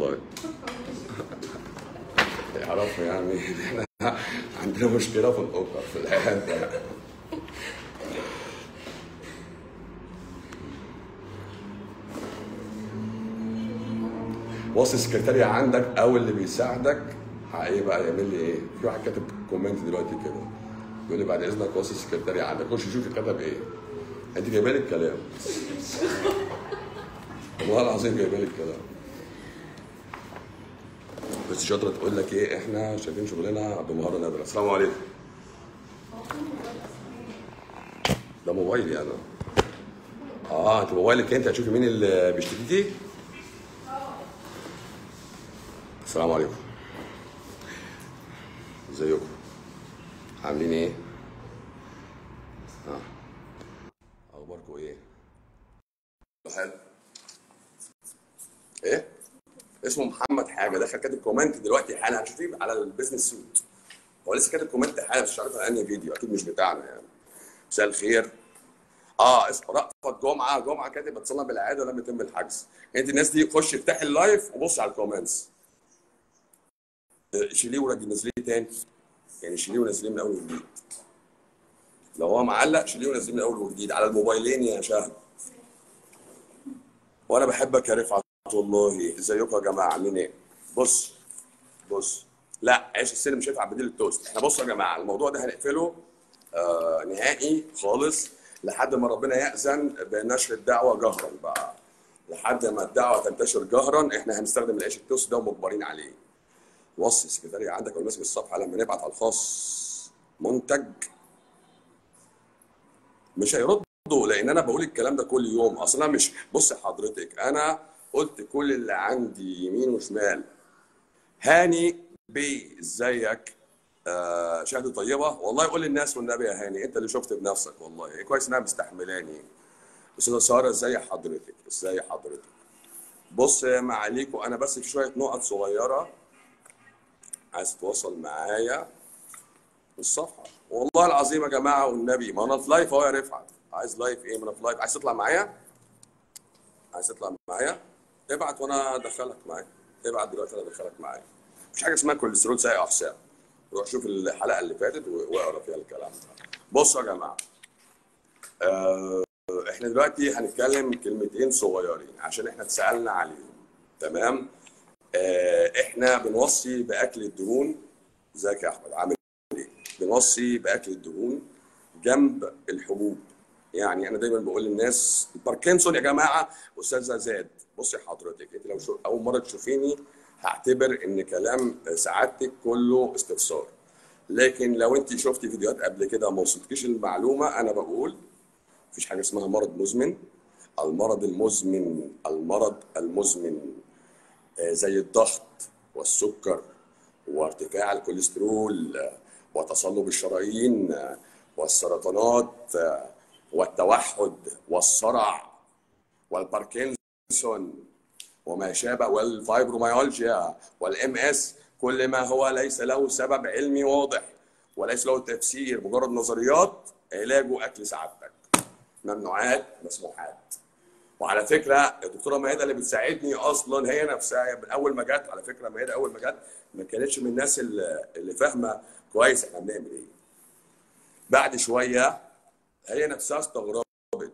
والله يعرفوا يعني إن احنا عندنا مشكله في الاوكر في الحياه ده وصل السكرتارية عندك او اللي بيساعدك ايه بقى يعمل لي ايه؟ في واحد كاتب كومنت دلوقتي كده بيقول لي بعد اذنك وصل السكرتارية عندك خش شوف كتب ايه انت جايبه لي الكلام والله العظيم جايبه لي الكلام بس شاطره تقول لك ايه احنا شايفين شغلنا بمهاره نادره السلام عليكم ده موبايلي انا اه انت موبايلك انت هتشوفي مين اللي بيشتكيكي السلام عليكم ازيكم عاملين ايه اه اخباركم ايه حلو ايه اسمه محمد حاجه دخل كاتب كومنت دلوقتي حالا هتشوفيه على البيزنس سوت هو لسه كاتب كومنت حالا بس مش عارف على انهي فيديو اكيد مش بتاعنا يعني مساء الخير اه اسمه رأفت جمعه جمعه كاتب اتصلنا بالعاده لم يتم الحجز انت الناس دي خش افتحي اللايف وبص على الكومنتس شيليه ورجع نزليه تاني يعني شيليه ونزليه من اول وجديد لو هو معلق شيليه ونزليه من اول وجديد على الموبايلين يا شهد وانا بحبك يا رفعت والله ازيكم يا جماعه عاملين ايه بص بص لا عيش السلم مش هينفع بديل التوست احنا بصوا يا جماعه الموضوع ده هنقفله آه نهائي خالص لحد ما ربنا يأذن بنشر الدعوه جهرا بقى لحد ما الدعوه تنتشر جهرا احنا هنستخدم العيش التوست ده ومجبرين عليه وصي السكرتارية عندك او ماسك الصفحه لما نبعت على الخاص منتج مش هيردوا لان انا بقول الكلام ده كل يوم اصلا مش بص حضرتك انا قلت كل اللي عندي يمين وشمال هاني بي ازيك آه شهد طيبه والله قول للناس والنبي يا هاني انت اللي شفت بنفسك والله كويس انها مستحملاني استاذه ساره ازي حضرتك ازي حضرتك بص يا معاليكم انا بس في شويه نقط صغيره عايز تتواصل معايا الصفحه والله العظيم يا جماعه والنبي ما انا في لايف اهو يا رفعت عايز لايف ايه ما انا في لايف عايز تطلع معايا عايز تطلع معايا ابعت وانا ادخلك معايا ابعت دلوقتي انا ادخلك معايا مفيش حاجه اسمها كوليسترول سايق يا حسام روح شوف الحلقه اللي فاتت واقرا فيها الكلام ده بصوا يا جماعه آه احنا دلوقتي هنتكلم كلمتين صغيرين عشان احنا اتسالنا عليهم تمام آه احنا بنوصي باكل الدهون ازيك يا احمد عامل ايه بنوصي باكل الدهون جنب الحبوب يعني انا دايما بقول للناس الباركنسون يا جماعه استاذه زاد بصي حضرتك انت لو شو اول مره تشوفيني هعتبر ان كلام سعادتك كله استفسار لكن لو انت شفتي فيديوهات قبل كده ما وصلتكيش المعلومه انا بقول مفيش حاجه اسمها مرض مزمن المرض المزمن المرض المزمن زي الضغط والسكر وارتفاع الكوليسترول وتصلب الشرايين والسرطانات والتوحد والصرع والباركنسون وما شابه والفايبروميالجيا والام اس كل ما هو ليس له سبب علمي واضح وليس له تفسير مجرد نظريات علاجه اكل سعادتك ممنوعات مسموحات وعلى فكره الدكتوره ميادة اللي بتساعدني اصلا هي نفسها من اول ما جت على فكره ميادة اول ما جت ما كانتش من الناس اللي, اللي فاهمه كويس احنا بنعمل ايه بعد شويه هي نفسها استغربت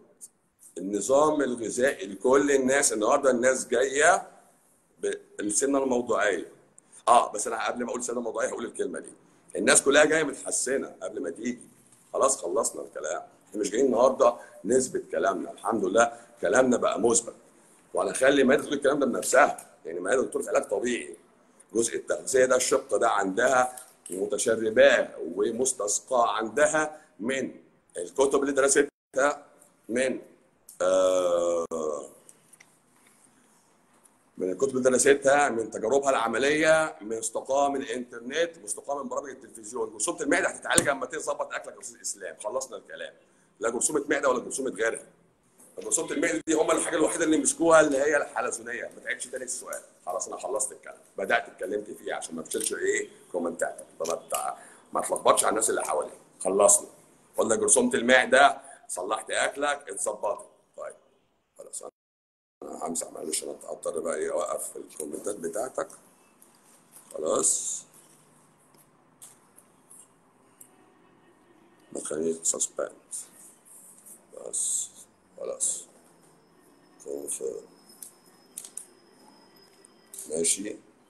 النظام الغذائي لكل الناس النهارده الناس جايه بالسنه الموضوعيه اه بس انا قبل ما اقول سنه موضوعيه هقول الكلمه دي الناس كلها جايه متحسنه قبل ما تيجي خلاص خلصنا الكلام احنا مش جايين النهارده نثبت كلامنا الحمد لله كلامنا بقى مثبت وانا اخلي ما تقول الكلام ده بنفسها يعني ما دكتور في علاج طبيعي جزء التغذيه ده الشق ده عندها متشرباه ومستسقاه عندها من الكتب اللي درستها من آه من الكتب اللي درستها من تجاربها العمليه من استقاء من الانترنت مستقاء من برامج التلفزيون جرثومه المعده هتتعالج اما تظبط اكلك يا استاذ اسلام خلصنا الكلام لا جرثومه معده ولا جرثومه غيرها جرثومه المعده دي هم الحاجه الوحيده اللي مسكوها اللي هي الحلزونيه ما تعيدش تاني السؤال خلاص انا خلصت الكلام بدات اتكلمت فيه عشان ما تشيلش ايه كومنتاتك فما ما تلخبطش على الناس اللي حواليك خلصنا قلنا جرثومه المعده صلحت اكلك اتظبطت طيب خلاص انا همسح معلش انا هضطر بقى ايه اوقف الكومنتات بتاعتك خلاص ما تخلينيش سسبند بس خلاص كونفيرم ماشي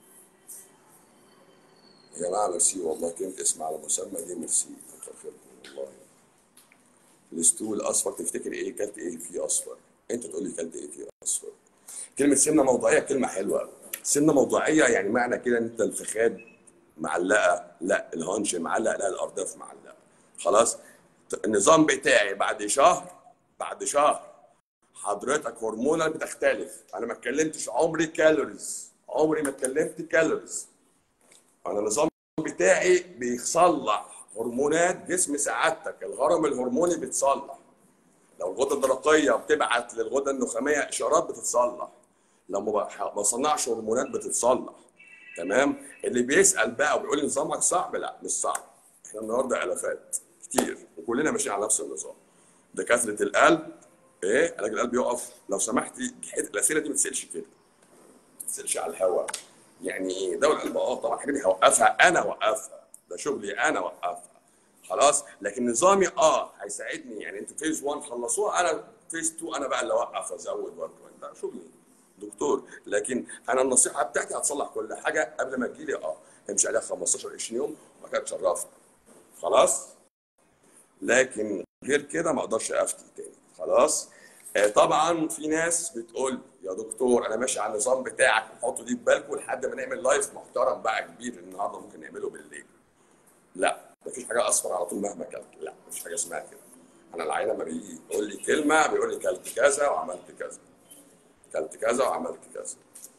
يا جماعة ميرسي والله كلمة اسم على مسمى دي ميرسي كتر خيركم والله الستول الأصفر تفتكر إيه كلت إيه فيه أصفر أنت تقول لي كلت إيه فيه أصفر كلمة سمنة موضوعية كلمة حلوة سمنة موضوعية يعني معنى كده إن أنت الفخاد معلقة لا الهانش معلق لا الأرداف معلقة خلاص النظام بتاعي بعد شهر بعد شهر حضرتك هرمونال بتختلف انا ما اتكلمتش عمري كالوريز عمري ما اتكلمت كالوريز انا النظام بتاعي بيصلح هرمونات جسم سعادتك الهرم الهرموني بيتصلح لو الغده الدرقيه بتبعت للغده النخاميه اشارات بتتصلح لو ما بح- ما صنعش هرمونات بتتصلح تمام اللي بيسال بقى وبيقول لي نظامك صعب لا مش صعب احنا النهارده الافات كتير وكلنا ماشيين على نفس النظام دكاتره القلب ايه علاج القلب يقف لو سمحتي الاسئله دي ما تسالش كده ما تسالش على الهواء يعني ايه دواء القلب اه طبعا حاجه دي هوقفها انا اوقفها ده شغلي انا اوقفها خلاص لكن نظامي اه هيساعدني يعني انتوا فيز 1 خلصوها انا فيز 2 انا بقى اللي اوقف ازود واركب ده شغلي دكتور لكن انا النصيحه بتاعتي هتصلح كل حاجه قبل ما تجيلي اه امشي عليها 15 20 يوم وبعد كده تشرفني خلاص لكن غير كده ما اقدرش افتي تاني خلاص آه، طبعا في ناس بتقول يا دكتور انا ماشي على النظام بتاعك حطوا دي في بالكم لحد ما نعمل لايف محترم بقى كبير النهارده ممكن نعمله بالليل لا مفيش حاجه اصفر على طول مهما كلت لا مفيش حاجه اسمها كده انا العيان لما بيجي يقول لي كلمه بيقول لي كلت كذا وعملت كذا كلت كذا وعملت كذا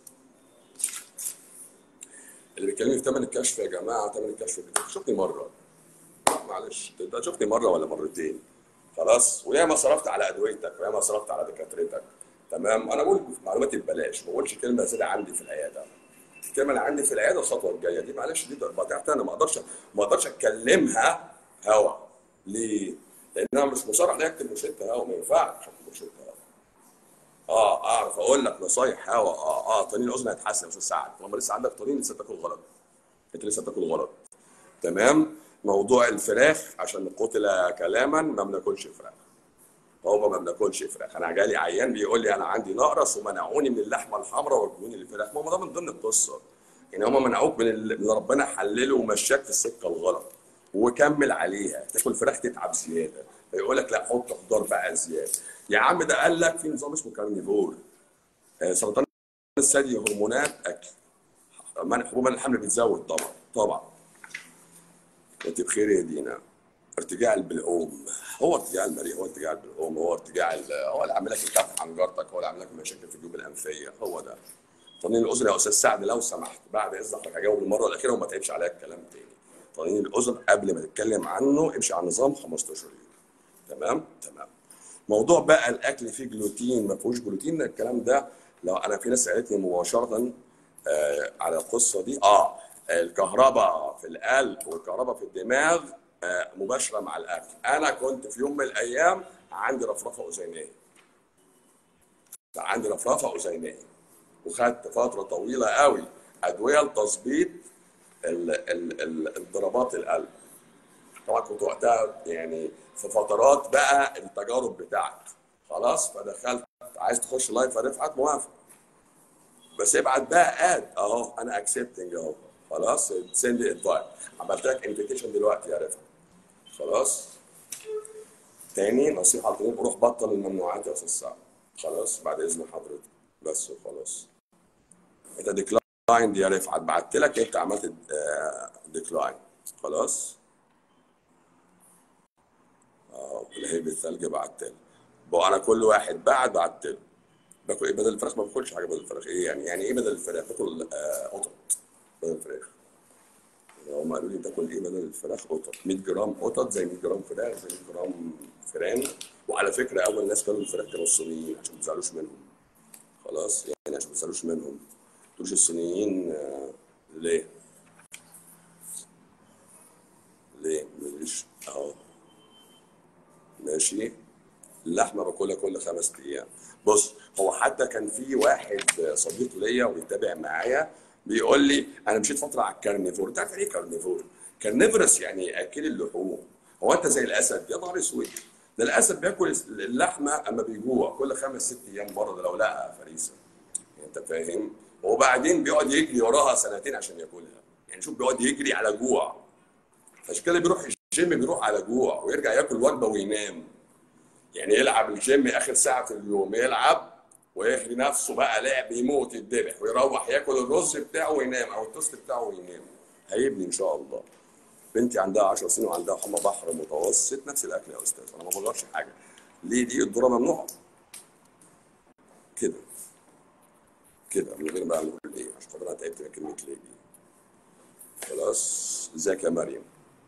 اللي بيكلمني في ثمن الكشف يا جماعه ثمن الكشف شفتني مره معلش ده شفتني مره ولا مرتين خلاص وياما صرفت على ادويتك وياما صرفت على دكاترتك تمام انا بقول معلوماتي ببلاش ما بقولش كلمه زياده عندي في العياده الكلمه اللي عندي في العياده الخطوه الجايه دي معلش دي بتاعتي انا ما اقدرش ما اقدرش اتكلمها هوا ليه؟ لان انا مش مصرح لي اكتب روشته هوا ما ينفعش اكتب روشته هوا اه اعرف اقول لك نصايح هوا اه اه طنين الاذن هيتحسن يا استاذ سعد طالما لسه عندك طنين لسه بتاكل غلط انت لسه بتاكل غلط تمام موضوع الفراخ عشان قتل كلاما ما بناكلش فراخ هو ما بناكلش فراخ انا جالي عيان بيقول لي انا عندي نقرس ومنعوني من اللحمه الحمراء وجبوني للفراخ ما هو ده من ضمن القصه يعني هم منعوك من اللي ربنا حلله ومشاك في السكه الغلط وكمل عليها تاكل فراخ تتعب زياده فيقول لك لا حط خضار بقى زياده يا عم ده قال لك في نظام اسمه كارنيفور آه، سرطان الثدي هرمونات اكل منع حبوب الحمل بيتزود طبعا طبعا انت بخير يا دينا ارتجاع البلعوم هو ارتجاع المريء هو ارتجاع البلعوم هو ارتجاع ال- هو اللي عامل لك التهاب حنجرتك هو اللي عامل لك مشاكل في الجيوب الانفيه هو ده طنين الاذن يا استاذ سعد لو سمحت بعد اذن حضرتك هجاوب المره الاخيره وما تعبش عليا الكلام تاني طنين الاذن قبل ما تتكلم عنه امشي على النظام 15 يوم تمام تمام موضوع بقى الاكل فيه جلوتين ما فيهوش جلوتين الكلام ده لو انا في ناس سالتني مباشره آه على القصه دي اه الكهرباء في القلب والكهرباء في الدماغ آه مباشره مع الاكل انا كنت في يوم من الايام عندي رفرفه اذينيه عندي رفرفه اذينيه وخدت فتره طويله قوي ادويه لتظبيط ال- ال- ال- اضطرابات القلب طبعا كنت وقتها يعني في فترات بقى التجارب بتاعتي خلاص فدخلت عايز تخش لايف يا رفعت موافق بس ابعت بقى اد اهو انا اكسبتنج اهو خلاص سند لي انفايت عملت لك انفيتيشن دلوقتي يا رفعت خلاص تاني نصيحه لطريق روح بطل الممنوعات يا استاذ سعد خلاص بعد اذن حضرتك بس وخلاص انت ديكلاين دي يا رفعت بعت لك انت عملت ديكلاين خلاص اه الهيب الثلج بعت له بقى انا كل واحد بعد بعت له باكل ايه بدل الفراخ ما باكلش حاجه بدل الفراخ ايه يعني يعني ايه بدل الفراخ باكل آه، قطط بدل الفراخ هم قالوا لي تاكل ايه بدل الفراخ قطط 100 جرام قطط زي 100 جرام فراخ زي 100 جرام فيران وعلى فكره اول ناس كانوا الفراخ كانوا الصينيين عشان ما تزعلوش منهم خلاص يعني عشان ما تزعلوش منهم ما تقولوش الصينيين آه، ليه؟ ليه؟ مش اهو ماشي اللحمه باكلها كل خمس ايام بص هو حتى كان في واحد صديق ليا وبيتابع معايا بيقول لي انا مشيت فتره على الكارنيفور انت عارف يعني ايه كارنيفور؟ كارنيفورس يعني اكل اللحوم هو انت زي الاسد يا نهار اسود ده الاسد بياكل اللحمه اما بيجوع كل خمس ست ايام مره ده لو لقى فريسه انت فاهم وبعدين بيقعد يجري وراها سنتين عشان ياكلها يعني شوف بيقعد يجري على جوع عشان كده بيروح الجيم بيروح على جوع ويرجع ياكل وجبه وينام يعني يلعب الجيم اخر ساعه في اليوم يلعب ويهري نفسه بقى لعب يموت يتذبح ويروح ياكل الرز بتاعه وينام او التوست بتاعه وينام هيبني ان شاء الله بنتي عندها 10 سنين وعندها حمى بحر متوسط نفس الاكل يا استاذ انا ما بغيرش حاجه ليه دي الذره ممنوعه كده كده من غير بقى نقول ايه عشان خاطر انا تعبت من كلمه ليه دي خلاص ازيك يا مريم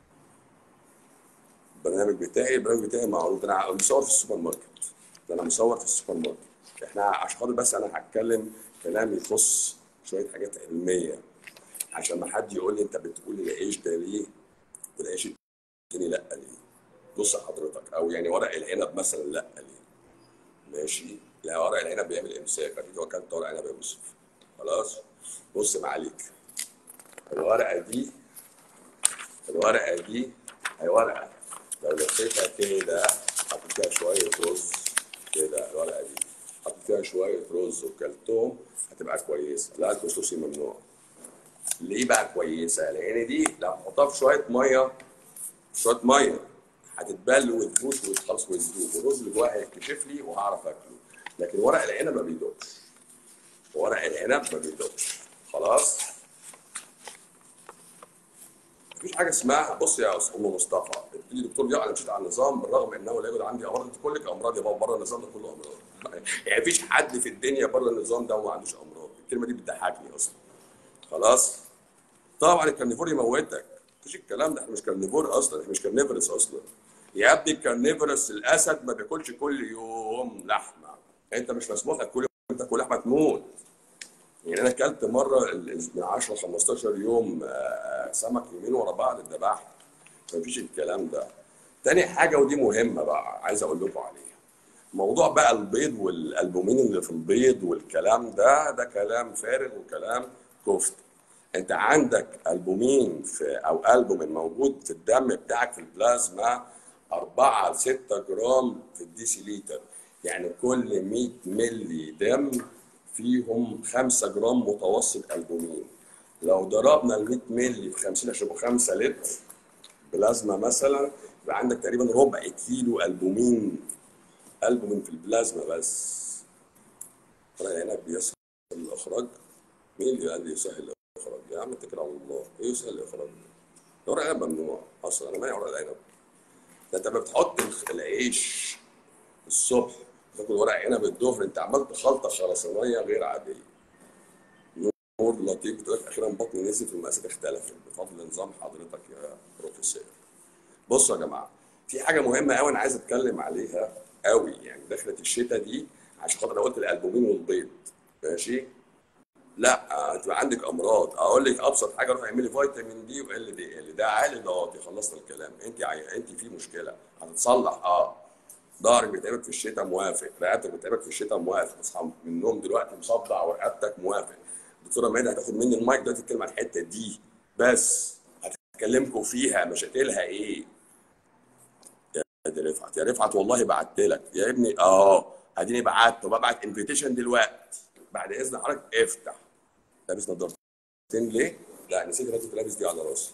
البرنامج بتاعي البرنامج بتاعي معروض انا مصور في السوبر ماركت ده انا مصور في السوبر ماركت احنا عشان خاطر بس انا هتكلم كلام يخص شويه حاجات علميه عشان ما حد يقول لي انت بتقول العيش ده ليه والعيش التاني لا ليه بص حضرتك او يعني ورق العنب مثلا لا ليه ماشي لا ورق العنب بيعمل امساك اكيد اكلت ورق عنب يا يوسف خلاص بص معاليك الورقه دي الورقه دي هي ورقه لو لفيتها كده حطيت فيها شويه رز كده الورقه دي حطيت فيها شويه رز وكلتهم هتبقى كويسه لا الكسوسي ممنوع ليه بقى كويسه؟ لان دي لو حطها في شويه ميه شويه ميه هتتبل وتبوش وخلاص وتذوب والرز اللي جواها هيتكشف لي وهعرف اكله لكن ورق العنب ما بيدوبش ورق العنب ما بيدوبش خلاص مفيش حاجه اسمها بص يا استاذ ام مصطفى بتقولي دكتور ضياء انا مشيت على النظام بالرغم انه لا يوجد عندي امراض انت كلك امراض يا بابا بره النظام ده كله امراض يعني مفيش حد في الدنيا بره النظام ده وما عندوش امراض الكلمه دي بتضحكني اصلا خلاص طبعا الكارنيفور يموتك مفيش الكلام ده احنا مش كارنيفور اصلا احنا مش كارنيفورس اصلا يا ابني الكارنيفورس الاسد ما بياكلش كل يوم لحمه انت مش مسموح لك كل يوم تاكل لحمه تموت يعني انا اكلت مره ال- من 10 15 يوم آه، سمك يومين ورا بعض اتذبحت مفيش الكلام ده تاني حاجه ودي مهمه بقى عايز اقول لكم عليها موضوع بقى البيض والالبومين اللي في البيض والكلام ده ده كلام فارغ وكلام كفت انت عندك البومين في او البومين موجود في الدم بتاعك في البلازما 4 ل 6 جرام في الديسي لتر يعني كل 100 ملي دم فيهم 5 جرام متوسط البومين لو ضربنا ال 100 ملي في 50 عشان يبقوا 5 لتر بلازما مثلا يبقى عندك تقريبا ربع كيلو البومين البومين في البلازما بس ورق العنب بيسهل الاخراج مين اللي قال لي يسهل الاخراج يا عم اتكل على الله ايه يسهل الاخراج ده ورق العنب ممنوع اصلا انا مانع ورق العنب ده انت لما بتحط الخ- العيش الصبح تاكل ورق عنب الظهر انت عملت خلطه خرسانيه غير عاديه نور لطيف بتقول لك اخيرا بطني نزل في المقاسات اختلفت بفضل نظام حضرتك يا بروفيسور بصوا يا جماعه في حاجه مهمه قوي انا عايز اتكلم عليها قوي يعني دخلت الشتاء دي عشان خاطر انا قلت الالبومين والبيض ماشي لا هتبقى عندك امراض اقول لك ابسط حاجه روح اعملي فيتامين دي وال دي ال ده عالي ده واطي خلصنا الكلام انت عي... انت في مشكله هتتصلح اه ظهرك بيتعبك في الشتاء موافق رقبتك بتعبك في الشتاء موافق تصحى من النوم دلوقتي مصدع ورقبتك موافق الدكتوره ماهده هتاخد مني المايك دلوقتي تتكلم عن الحته دي بس هتكلمكم فيها مشاكلها ايه يا دي رفعت يا رفعت والله بعت لك يا ابني اه اديني بعت وببعت انفيتيشن دلوقتي بعد اذن حضرتك افتح لابس نضارتين ليه؟ لا نسيت إن أنا كنت لابس دي على راسي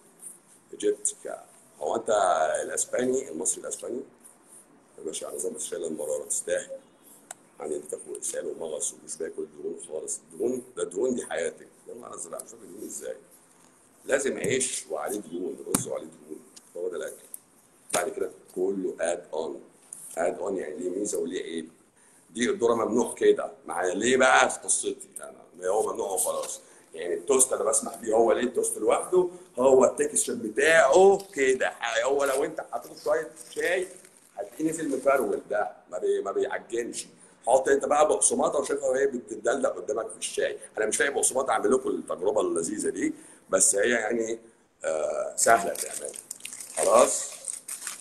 جبت كا هو انت الاسباني المصري الاسباني ماشي على نظام الشايل المراره تستاهل يعني انت تاكل اسهال ومغص ومش باكل دهون خالص الدهون ده الدهون دي حياتك يلا انا ازرع مش فاكر دهون ازاي لازم عيش وعليه دهون رز وعليه دهون هو ده الاكل بعد كده كله اد اون اد اون يعني ليه ميزه وليه عيب دي الذره ممنوع كده مع ليه بقى في قصتي انا هو ممنوع وخلاص يعني التوست انا بسمح بيه هو ليه التوست لوحده هو التكستشر بتاعه كده هو لو انت حاطط شويه شاي هتلاقيه نزل مفرول ده ما بي ما بيعجنش حط انت بقى بقسماطه وشوفها وهي بتدلدق قدامك في الشاي انا مش لاقي بقسماطه اعمل لكم التجربه اللذيذه دي بس هي يعني آه سهله تعمل خلاص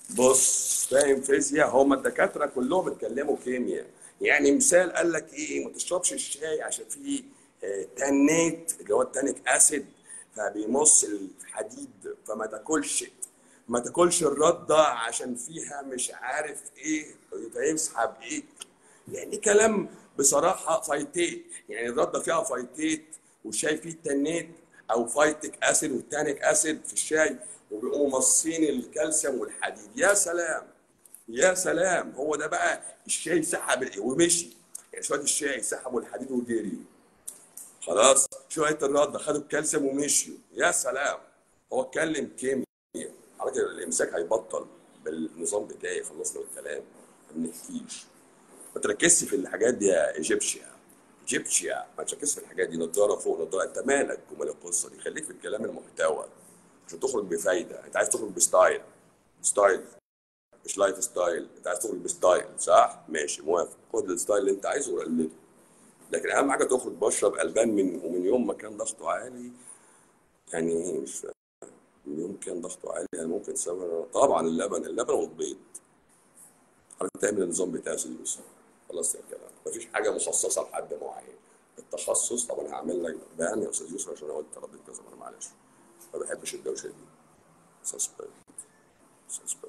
بص فاهم فيزياء هما الدكاتره كلهم اتكلموا كيمياء يعني مثال قال لك ايه ما تشربش الشاي عشان فيه آه، تنات اللي هو التانيك اسيد فبيمص الحديد فما تاكلش ما تاكلش الرده عشان فيها مش عارف ايه يسحب ايه يعني كلام بصراحه فايتيت يعني الرده فيها فايتيت والشاي فيه تنات او فايتك اسيد والتانيك اسيد في الشاي وبيقوموا مصين الكالسيوم والحديد يا سلام يا سلام هو ده بقى الشاي سحب ال- ومشي يعني شويه الشاي سحبوا الحديد وجري خلاص شويه الرده خدوا الكالسيوم ومشيوا يا سلام هو اتكلم كيمياء على فكره الامساك هيبطل بالنظام بتاعي خلصنا الكلام ما بنحكيش ما تركزش في الحاجات دي يا ايجيبشيا ايجيبشيا ما تركزش في الحاجات دي نضاره فوق نضاره انت مالك ومال القصه دي خليك في الكلام المحتوى عشان تخرج بفايده انت عايز تخرج بستايل ستايل مش لايف ستايل انت عايز تخرج بستايل صح ماشي موافق خد الستايل اللي انت عايزه وقلده لكن اهم حاجه تخرج بشرب البان من ومن يوم ما كان ضغطه عالي يعني ايه مش فاهم من يوم كان ضغطه عالي يعني ممكن سبب طبعا اللبن اللبن والبيض حضرتك تعمل النظام بتاع يا سيدي يوسف خلاص يا كلام مفيش حاجه مخصصه لحد معين التخصص طبعا هعمل لك بيان يا استاذ يوسف عشان انا قلت رديت كذا مره معلش ما بحبش الدوشه دي سسبند سسبند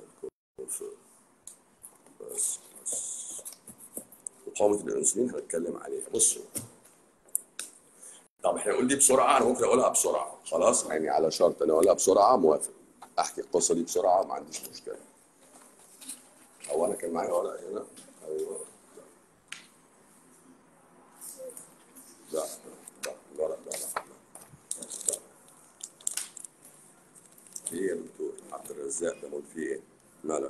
بس بس مقاومه الانسولين هنتكلم عليها بصوا طب احنا نقول دي بسرعه انا ممكن اقولها بسرعه خلاص يعني على شرط انا اقولها بسرعه موافق احكي القصه دي بسرعه ما عنديش مشكله هو انا كان معايا ورق هنا ايوه لا لا الورق ده لا لا لا في ايه يا دكتور عبد الرزاق ده مول فيه ايه؟ مالك؟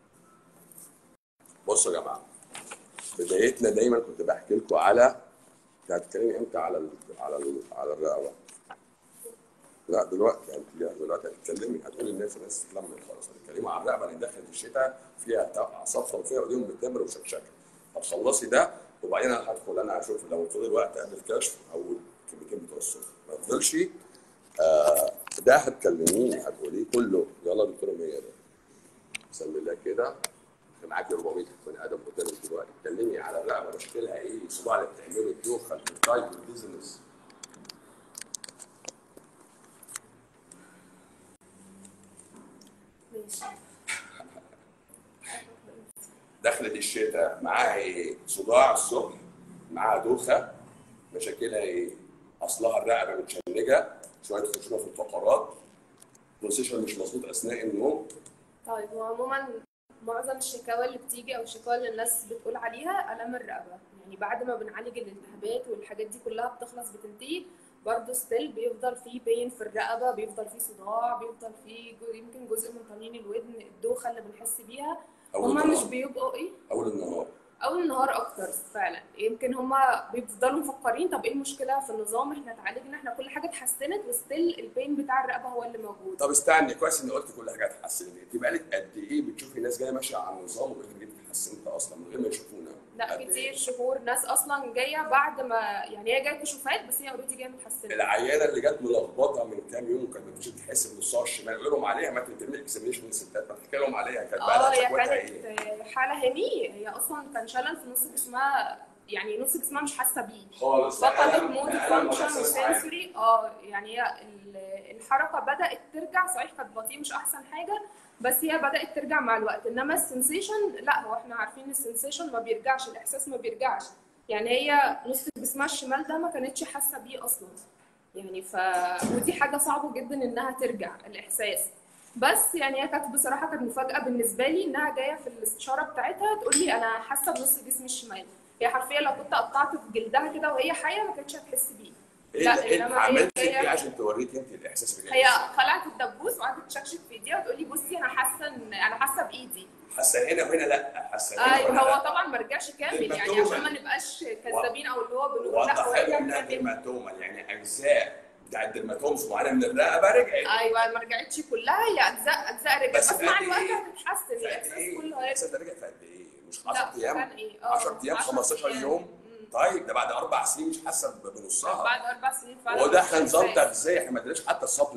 بصوا يا جماعه بدايتنا دايما كنت بحكي لكم على انت هتتكلمي امتى على ال... على ال... على الرقبه؟ لا دلوقتي انت دلوقتي هتتكلمي هتقولي الناس الناس تتلمت خلاص هتتكلموا على الرقبه اللي دخلت الشتاء فيها صفرة وفيها ايديهم بتمر وشكشكه هتخلصي ده وبعدين انا هدخل انا اشوف لو فضل وقت قبل الكشف او الكلمتين بتوع الصبح ما فضلش آه ده هتكلميه هتقوليه كله يلا يا دكتوره مية ده بسم الله كده كان معاكي 400 بني ادم قدامك دلوقتي اتكلمي على الرقبه مشكلها ايه الصباع اللي بتعمله الدوخه التايب والديزنس ماشي دخلت الشتاء معاها ايه؟ صداع الصبح معاها دوخه مشاكلها ايه؟ اصلها الرقبه متشنجه شويه خشونه في الفقرات بوزيشن مش مظبوط اثناء النوم طيب هو عموما معظم الشكاوى اللي بتيجي او الشكاوى اللي الناس بتقول عليها الام الرقبه يعني بعد ما بنعالج الالتهابات والحاجات دي كلها بتخلص بتنتهي برضه ستيل بيفضل فيه بين في الرقبه بيفضل فيه صداع بيفضل فيه جو- يمكن جزء من طنين الودن الدوخه اللي بنحس بيها اول هما مش النهار بيبقوا ايه اول النهار اول النهار اكتر فعلا يمكن هما بيفضلوا مفكرين طب ايه المشكله في النظام احنا اتعالجنا احنا كل حاجه اتحسنت وستيل البين بتاع الرقبه هو اللي موجود طب استني كويس اني قلت كل حاجه اتحسنت انت بقالك قد ايه بتشوفي ناس جايه ماشيه على النظام وبقيت جيت اتحسنت اصلا من غير ما يشوفونا لا قد إيه؟ كتير شهور ناس اصلا جايه بعد ما يعني هي جايه كشوفات بس هي اوريدي جايه متحسنه العيانه اللي جت ملخبطه من كام يوم كانت بتمشي تحس بنصها الشمال يقول لهم عليها ما تنتمي اكزامينشن من الستات ما تحكي لهم عليها كانت بقى اه لها هي شكوتها ايه؟ كانت حاله هنيه هي اصلا كان شلل في نص جسمها يعني نص جسمها مش حاسه بيه خالص فقدت ألم- مود ألم ولا فانكشن إحساس عادي. وسنسوري اه يعني هي ال- الحركه بدات ترجع صحيح كانت بطيء مش احسن حاجه بس هي بدات ترجع مع الوقت انما السنسيشن لا هو احنا عارفين السنسيشن ما بيرجعش الاحساس ما بيرجعش يعني هي نص جسمها الشمال ده ما كانتش حاسه بيه اصلا يعني ف ودي حاجه صعبه جدا انها ترجع الاحساس بس يعني هي كانت بصراحه كانت مفاجاه بالنسبه لي انها جايه في الاستشاره بتاعتها تقول لي انا حاسه بنص جسمي الشمال هي حرفيا لو كنت قطعت في جلدها كده وهي حيه ما كانتش هتحس بيه ايه لا، ده- ايه إنما هي عملت جاية- ايه عشان توريك انت الاحساس بجد هي خلعت الدبوس وقعدت تشكشك في ايديها وتقول لي بصي انا حاسه ان انا حاسه بايدي حاسه هنا وهنا لا حاسه هنا ايوه وهنا هو لا. طبعا ما رجعش كامل يعني المكتومة. عشان ما نبقاش كذابين او اللي هو بنقول لا وضح هو لي رجع انها كامل ديرماتوما يعني اجزاء بتاعت الديرماتومز معينه من الرقبه رجعت ايوه ما رجعتش كلها هي اجزاء اجزاء رجعت بس بس, مع قد الوقت إيه؟ هتتحسن في قد الاحساس ايه؟ كله هيرجع الاحساس ده رجع في قد ايه؟ مش لا 10 ايام؟ كان ايه اه 10 ايام 10 15 أيام. يوم مم. طيب ده بعد اربع سنين مش حاسه بنصها بعد اربع سنين فعلا هو ده مش كان نظام إحساس. تغذيه احنا ما اديناش حتى السبلمنت ده هو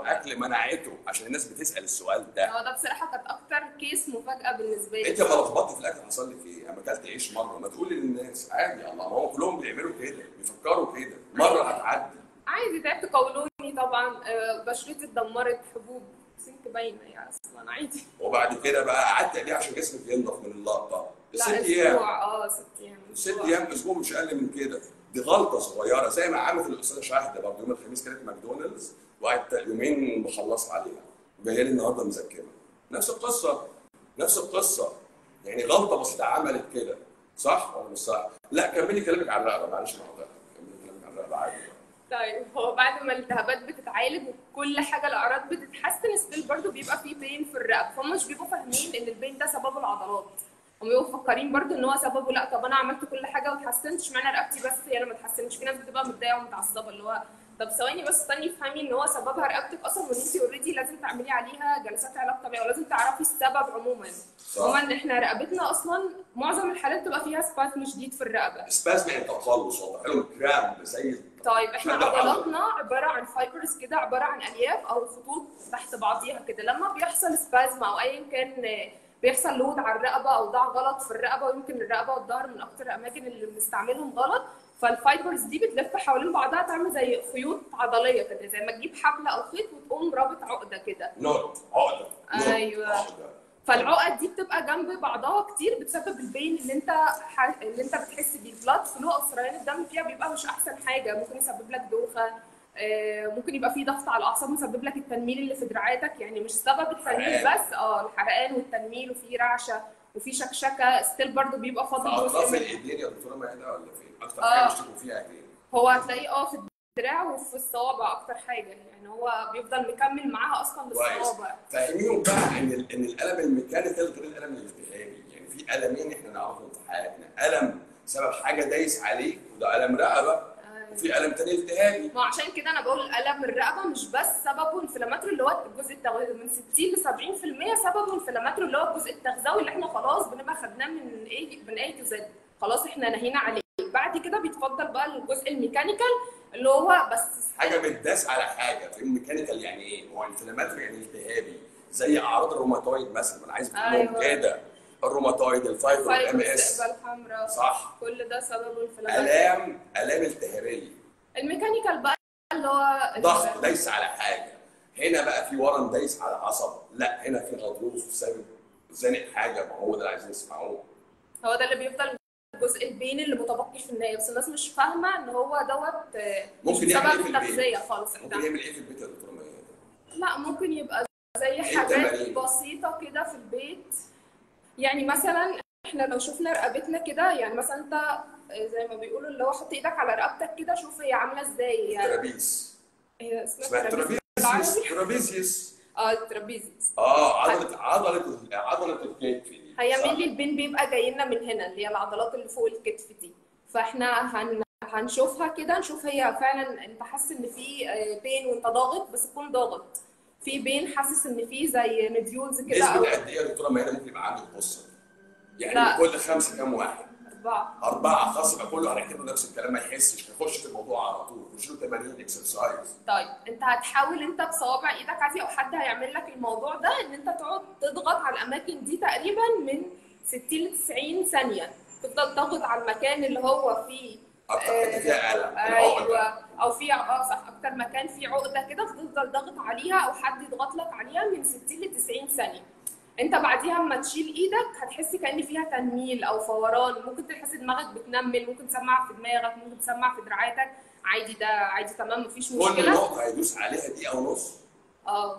اكل منعته عشان الناس بتسال السؤال ده هو ده بصراحه كانت اكتر كيس مفاجاه بالنسبه لي انت لما لخبطت في الاكل حصل لك ايه؟ اما اكلت عيش مره ما تقول للناس عادي الله ما هو كلهم بيعملوا كده بيفكروا كده مره هتعدي عادي تعبت قولوني طبعا آه، بشرتي اتدمرت حبوب سنك باينه يعني اصلا عادي وبعد كده بقى قعدت قد ايه عشان جسمك ينضف من اللقطه؟ لا ست ايام اسبوع اه ست ايام ست أسبوع. ايام اسبوع مش اقل من كده دي غلطه صغيره زي ما عملت الاستاذه شاهده برضه يوم الخميس كانت ماكدونالدز وقعدت يومين مخلصه عليها جايه لي النهارده مزكمه نفس القصه نفس القصه يعني غلطه بسيطه عملت كده صح ولا مش صح؟ لا كملي كلامك على الرقبه معلش انا قطعتك كملي كلامك على الرقبه عادي طيب هو بعد ما الالتهابات بتتعالج وكل حاجه الاعراض بتتحسن ستيل برضه بيبقى فيه بين في الرقبه فهم مش بيبقوا فاهمين ان البين ده سببه العضلات هم بيبقوا مفكرين برضه ان هو سببه لا طب انا عملت كل حاجه واتحسنت اشمعنى رقبتي بس هي اللي ما اتحسنتش في ناس بتبقى متضايقه ومتعصبه اللي هو طب ثواني بس استني افهمي ان هو سببها رقبتك اصلا وان انت اوريدي لازم تعملي عليها جلسات علاج طبيعي ولازم تعرفي السبب عموما صح. عموما ان احنا رقبتنا اصلا معظم الحالات بتبقى فيها سبازم شديد في الرقبه سبازم يعني تقلص واضح لهم كرامب زي طيب احنا شد العضلة. عضلاتنا عباره عن فايبرز كده عباره عن الياف او خطوط تحت بعضيها كده لما بيحصل سبازم او ايا كان آه، بيحصل لود على الرقبه او ضع غلط في الرقبه ويمكن الرقبه والظهر من اكتر الاماكن اللي بنستعملهم غلط فالفايبرز دي بتلف حوالين بعضها تعمل زي خيوط عضليه كده زي ما تجيب حبل او خيط وتقوم رابط عقده كده نوت عقده نوت، أيوة. عقدة. فالعقد دي بتبقى جنب بعضها كتير بتسبب البين اللي انت ح... اللي انت بتحس بيه البلاد فلو او سريان الدم فيها بيبقى مش احسن حاجه ممكن يسبب لك دوخه آه، ممكن يبقى في ضغط على الاعصاب مسبب لك التنميل اللي في دراعاتك يعني مش سبب التنميل حرقان. بس اه الحرقان والتنميل وفي رعشه وفي شكشكه ستيل برضو بيبقى في فاضل اطراف جزء من الايدين يا دكتوره ميادة ولا فين؟ اكتر آه. حاجه بيشتكوا فيها ايه؟ هو هتلاقيه اه في الدراع وفي الصوابع اكتر حاجه يعني هو بيفضل مكمل معاها اصلا كويس للصوابع فاهميهم بقى ان ال- ان الالم الميكانيكال غير الالم الالتهابي يعني في المين احنا نعرفهم في حياتنا الم سبب حاجه دايس عليك وده الم رقبه وفي الم تاني التهابي ما عشان كده انا بقول الالم الرقبه مش بس سببه انفلاماتوري اللي هو الجزء التغذوي من 60 ل 70% سببه انفلاماتوري اللي هو الجزء التغذوي اللي احنا خلاص بنبقى خدناه من ايه من اي تو زد خلاص احنا نهينا عليه بعد كده بيتفضل بقى الجزء الميكانيكال اللي هو بس حاجه متداس على حاجه فاهم ميكانيكال يعني ايه؟ هو انفلاماتوري يعني التهابي زي اعراض الروماتويد مثلا انا عايز اقول لهم أيوة. كده الروماتويد الفايبر الام اس فايبر حمراء صح كل ده سببه انفلاماتوري الام الام التهابيه الميكانيكال بقى اللي هو ضغط دايس على حاجه هنا بقى في ورم دايس على عصب لا هنا في غضروف بسبب زانق حاجه ما هو ده اللي عايزين نسمعوه هو ده اللي بيفضل الجزء البين اللي متبقي في النهايه بس الناس مش فاهمه ان هو دوت آه، مش ممكن يعمل بسبب إيه في البيت؟ التغذيه خالص ممكن يعمل ايه في البيت يا دكتور ميادة؟ لا ممكن يبقى زي إيه حاجات التمارين؟ بسيطة كده في البيت يعني مثلا احنا لو شفنا رقبتنا كده يعني مثلا انت زي ما بيقولوا اللي هو حط ايدك على رقبتك كده شوف هي عاملة ازاي يعني ترابيز هي اسمها اسمها ترابيزيوس ترابيزيوس بالعربي ترابيزيوس اه الترابيزيوس اه عضله عضله عضله الكتف دي هي صح؟ مينلي البين بيبقى جاي لنا من هنا اللي هي العضلات اللي فوق الكتف دي فاحنا هن هنشوفها كده نشوف هي فعلا انت حاسس ان في آه، بين وانت ضاغط بس تكون ضاغط في بين حاسس ان في زي نديولز كده او نسبه قد ايه يا دكتوره ميادة ممكن يبقى عنده القصه دي؟ يعني لا. من كل خمسه كام واحد؟ اربعة اربعه خلاص يبقى كله هنعتبره نفس الكلام ما يحسش يخش في الموضوع على طول يخش له تمارين اكسرسايز طيب انت هتحاول انت بصوابع ايدك عادي او حد هيعمل لك الموضوع ده ان انت تقعد تضغط على الاماكن دي تقريبا من 60 ل 90 ثانيه تفضل تضغط على المكان اللي هو فيه اكتر حته فيها الم ايوه العقده او في اه صح اكتر مكان فيه عقده كده تفضل ضاغط عليها او حد يضغط لك عليها من 60 ل 90 ثانيه انت بعديها اما تشيل ايدك هتحس كان فيها تنميل او فوران ممكن تحس دماغك بتنمل ممكن تسمع في دماغك ممكن تسمع في دراعاتك عادي ده عادي تمام مفيش كل مشكله نقطه هيدوس عليها دقيقه ونص اه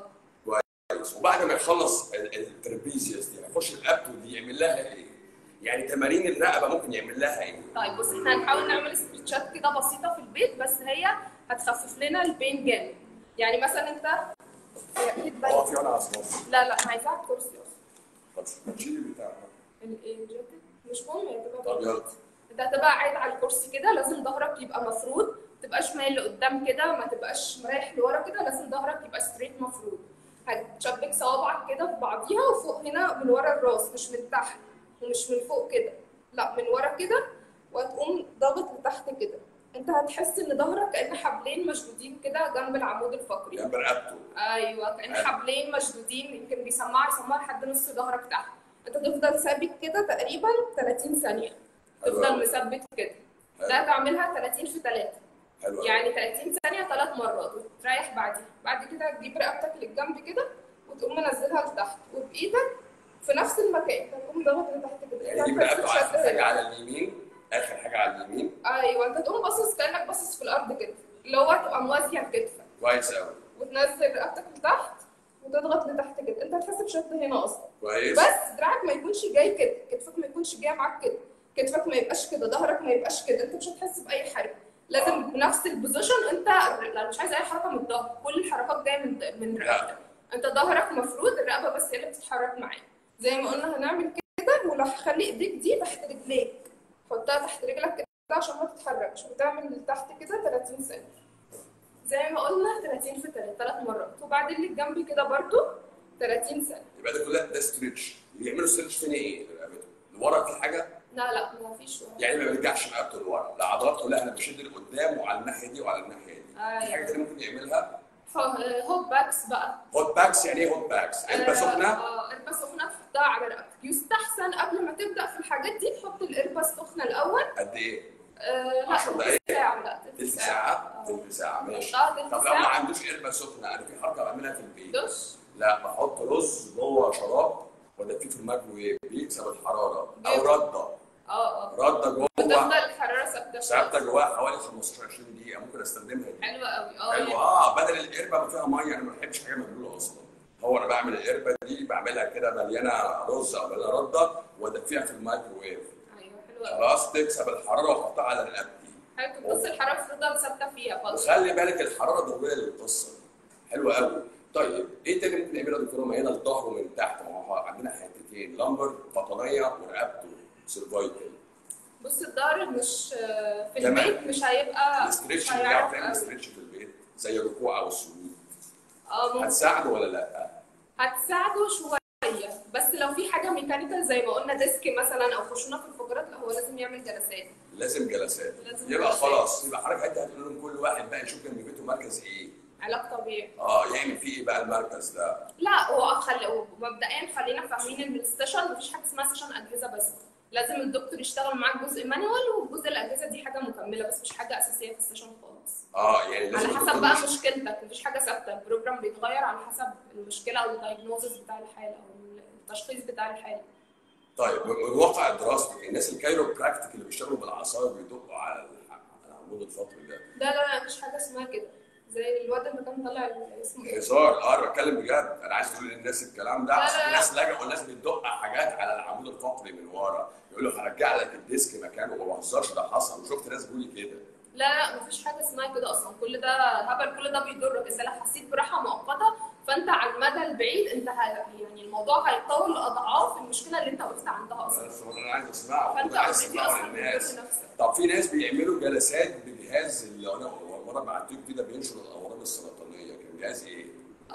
كويس وبعد ما يخلص ال- الترابيزيوس دي هيخش الابتو دي يعمل لها ايه؟ يعني تمارين الرقبه ممكن يعمل لها ايه؟ طيب بص احنا هنحاول نعمل سبريتشات كده بسيطه في البيت بس هي هتخفف لنا البين جامد يعني مثلا انت هي ايد هو باينة. في انا عصب لا لا انا عايزاها على الكرسي اصلا طب شيل البتاع الايه الجاكيت مش مهم هي تبقى طب يلا انت هتبقى قاعد على الكرسي كده لازم ظهرك يبقى مفرود ما تبقاش مايل لقدام كده ما تبقاش مريح لورا كده لازم ظهرك يبقى ستريت مفرود هتشبك صوابعك كده في بعضيها وفوق هنا من ورا الراس مش من تحت ومش من فوق كده لا من ورا كده وهتقوم ضاغط لتحت كده انت هتحس ان ظهرك كأن حبلين مشدودين كده جنب العمود الفقري جنب رقبته ايوه كأن حلو. حبلين مشدودين يمكن بيسمعوا يسمعوا لحد نص ظهرك تحت انت تفضل ثابت كده تقريبا 30 ثانية حلو تفضل أوي. مثبت كده حلو. ده تعملها 30 في 3 حلو أوي. يعني 30 ثانية ثلاث مرات وتريح بعديها بعد كده تجيب رقبتك للجنب كده وتقوم منزلها لتحت وبإيدك في نفس المكان تقوم ضغط لتحت كده يعني دي انت رقبته هتحس اخر بشد حاجه هنا. على اليمين اخر حاجه على اليمين ايوه انت تقوم باصص كانك باصص في الارض كده اللي هو تبقى موازيه لكتفك كويس قوي وتنزل رقبتك لتحت وتضغط لتحت كده انت هتحس بشد هنا اصلا كويس بس دراعك ما يكونش جاي كده كتفك ما يكونش جاي معاك كده كتفك ما يبقاش كده ظهرك ما يبقاش كده انت مش هتحس باي حاجه لازم بنفس البوزيشن انت لا مش عايز اي حركه من الظهر كل الحركات جايه من من رقبتك انت ظهرك مفروض الرقبه بس هي اللي بتتحرك معاك زي ما قلنا هنعمل كده ولا خلي ايديك دي تحت رجليك حطها تحت رجلك كده عشان ما تتحركش وتعمل تحت كده 30 ثانيه زي ما قلنا 30 في 3 ثلاث مرات وبعدين للجنب كده برضو 30 ثانيه يبقى ده كلها ده ستريتش بيعملوا ستريتش فين ايه رقبته لورا في حاجه لا لا ما فيش ولا يعني ما بيرجعش رقبته لورا لا عضلاته لا انا بشد لقدام وعلى الناحيه دي وعلى الناحيه دي في أيوة. حاجه تانيه ممكن يعملها هوت باكس بقى هوت باكس يعني ايه هوت باكس علبه سخنه اه قربة سخنة تحطها على رقبتك يستحسن قبل ما تبدأ في الحاجات دي تحط القربة السخنة الأول قد ايه آه لا 10 تلت دقايق؟ ساعة لا تلت ساعه تلت ساعه ماشي اه تلت طب لو ما ساعة عندوش قربه سخنه انا في حركه بعملها في البيت دش لا بحط رز جوه شراب وادفيه في الميكروويف بيكسب الحراره او بيكسب. رده اه اه رده جوه بتفضل الحرارة ثابتة ثابته جواها حوالي 15 20 دقيقه ممكن استخدمها دي حلوة قوي اه حلو يعني اه بدل القربه ما فيها ميه انا ما بحبش حاجه مبلوله اصلا هو انا بعمل القربه دي بعملها كده مليانه رز او مليانه رده وادفيها في الميكروويف ايوه حلوة قوي خلاص تكسب الحراره واحطها على رقبتي حلو بص الحرارة تفضل ثابتة فيها خالص وخلي بالك الحراره ضروريه للقصه حلو قوي طيب ايه تاني ممكن نعمله يا دكتوره ما هنا الظهر ومن تحت ما هو عندنا حتتين لمبر بطانيه ورقبته سيرفايكل بص الظهر مش آه، في تمام. البيت مش هيبقى الاسترتش مش بتاعه هيعرف تعمل قوي. استرتش في البيت زي الركوع او السجود اه ممكن هتساعده ولا لا؟ هتساعده شويه بس لو في حاجه ميكانيكال زي ما قلنا ديسك مثلا او خشونه في الفقرات لا هو لازم يعمل جلسات لازم جلسات لازم يبقى جلسات. خلاص يبقى حضرتك انت هتقول لهم كل واحد بقى يشوف جنب بيته مركز ايه علاج طبيعي اه يعمل فيه ايه بقى المركز ده لا هو خلي مبدئيا خلينا فاهمين ان السيشن مفيش حاجه اسمها سيشن اجهزه بس لازم الدكتور يشتغل معاك جزء مانوال وجزء الاجهزه دي حاجه مكمله بس مش حاجه اساسيه في السيشن خالص اه يعني لازم على حسب الدكتور بقى مش- مشكلتك مفيش حاجه ثابته البروجرام بيتغير على حسب المشكله او الدايجنوزس بتاع الحاله او التشخيص بتاع الحاله طيب من من واقع دراستك الناس الكايروبراكتيك اللي بيشتغلوا بالعصايه بيدقوا على الح- على العمود الفقري ده لا لا لا مفيش حاجه اسمها كده زي الواد اللي كان طالع اسمه إيه؟ هزار اه انا بتكلم بجد انا عايز اقول للناس الكلام ده لا، عشان لا، في لا. ناس لجأوا الناس بتدق حاجات على العمود الفقري من ورا يقول له هرجع لك الديسك مكانه وما بهزرش ده حصل وشفت ناس بيقولوا لي كده لا لا مفيش حاجه اسمها كده اصلا كل ده هبل كل ده بيضرك اذا لو حسيت براحه مؤقته فانت على المدى البعيد انت ه... يعني الموضوع هيتطور لاضعاف المشكله اللي انت وقفت عندها اصلا بس انا عايز اسمعه فانت انا عايز اوريدي اسمعه اصلا للناس بتضر نفسك طب في ناس بيعملوا جلسات بجهاز اللي انا مره بعتيه كده بينشر الاورام السرطانيه كان جهاز ايه؟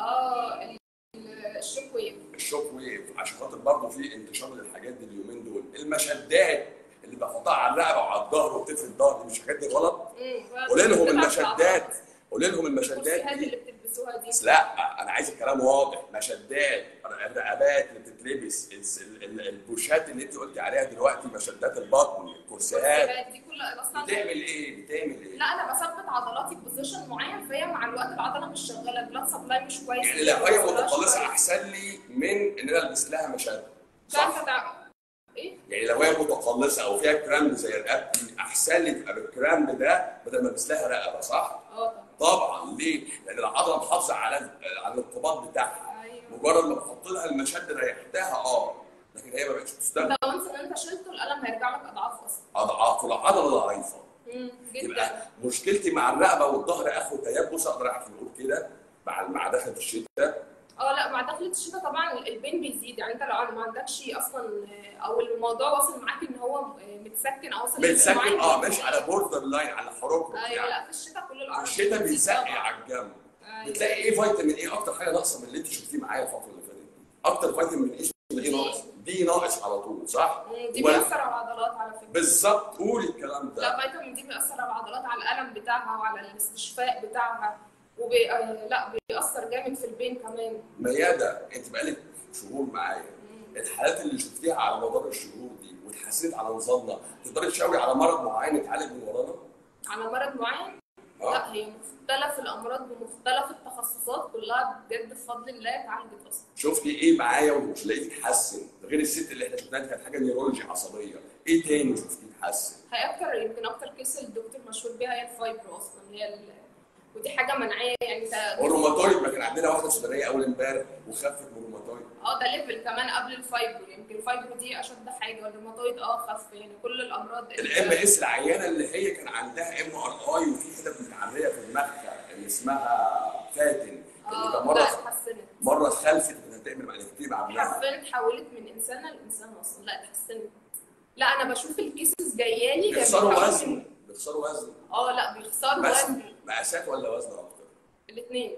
اه ال- ال- الشوك ويف الشوك ويف عشان خاطر برضه في انتشار للحاجات دي اليومين دول المشدات اللي بحطها على الرقبه وعلى الظهر وبتفرد الظهر دي مش الحاجات دي غلط؟ قولي لهم المشدات قولي لهم المشدات الكرسيهات دي اللي بتلبسوها دي بس لا انا عايز الكلام واضح مشدات الرقبات اللي بتتلبس الس- ال- ال- البوشات اللي انت قلتي عليها دلوقتي مشدات البطن الكرسيهات الكرسيهات دي كلها اصلا بتعمل ايه؟ بتعمل ايه؟ لا انا بثبت عضلاتي في بوزيشن معين فهي مع الوقت العضله مش شغاله البلاد سبلاي مش كويس يعني لو هي مش شغالة متقلصه كويس. احسن لي من ان انا البس لها مشد لا انت صح؟ تع- ايه يعني لو هي متقلصه او فيها كرامب زي رقبتي احسن لي تبقى بالكرامب ده بدل ما البس لها رقبه صح؟ اه طبعا طبعا ليه؟ لان العضله محافظه على على الارتباط بتاعها ايوه مجرد ما بحط لها المشد ريحتها اه لكن هي ما بقتش تستخدم لو انت انت شلته الالم هيرجع لك اضعاف اصلا اضعاف والعضله ضعيفه مم، جدا يبقى مشكلتي مع الرقبه والظهر اخو تيبس اقدر احكي نقول كده مع مع دخله الشتاء اه لا مع دخلة الشتاء طبعا البين بيزيد يعني انت لو ما عندكش اصلا او الموضوع واصل معاك ان هو متسكن او واصل بتسكن معين اه بيزيد. ماشي على بوردر لاين على حروف ايوه يعني لا في الشتاء كل في الاعراض الشتاء بتزيد بيزقي طبعاً. على الجنب أيوة. بتلاقي ايه فيتامين ايه اكتر حاجه ناقصه من اللي انت شفتيه معايا الفتره اللي فاتت دي اكتر فيتامين ايه دي ناقص دي ناقص على طول صح؟ دي ولا- بيأثر على العضلات على فكرة بالظبط قولي الكلام ده لا فيتامين دي بيأثر على العضلات على الألم بتاعها وعلى الاستشفاء بتاعها وبي... آه، لا بيأثر جامد في البين كمان ميادة انت بقالك شهور معايا الحالات اللي شفتيها على مدار الشهور دي واتحسنت على نظامنا تقدري تشاوري على مرض معين يتعالج من ورانا؟ على مرض معين اه لا هي مختلف الأمراض بمختلف التخصصات كلها بجد بفضل الله اتعالجت أصلا شفتي ايه معايا ومش لاقيك تتحسن غير الست اللي احنا شفناها دي كانت حاجه نيورولوجي عصبيه ايه تاني شفتيه يتحسن؟ هي أكتر يمكن أكتر كيس الدكتور مشهور بيها هي الفايبرو أصلا هي ال... ودي حاجة مناعية يعني انت والروماتويد ما كان عندنا واحده سودانيه اول امبارح وخفت من الروماتويد اه ده ليفل كمان قبل الفايبرو يمكن الفايبرو دي اشد حاجه والروماتويد اه خف يعني كل الامراض الام اس العيانه اللي هي كان عندها ام ار اي وفي حتت متعريه في دماغها اللي اسمها فاتن اللي كان اه لا مره اتحسنت مره اتخلفت كانت هتعمل معنفتين مع ابنها حرفيا اتحولت من انسانه لانسان اصلا لا اتحسنت لا انا بشوف الكيسز جايه لي بيخسروا وزن بيخسروا وزن اه لا بيخسروا بس وزن مقاسات ولا وزن اكتر؟ الاثنين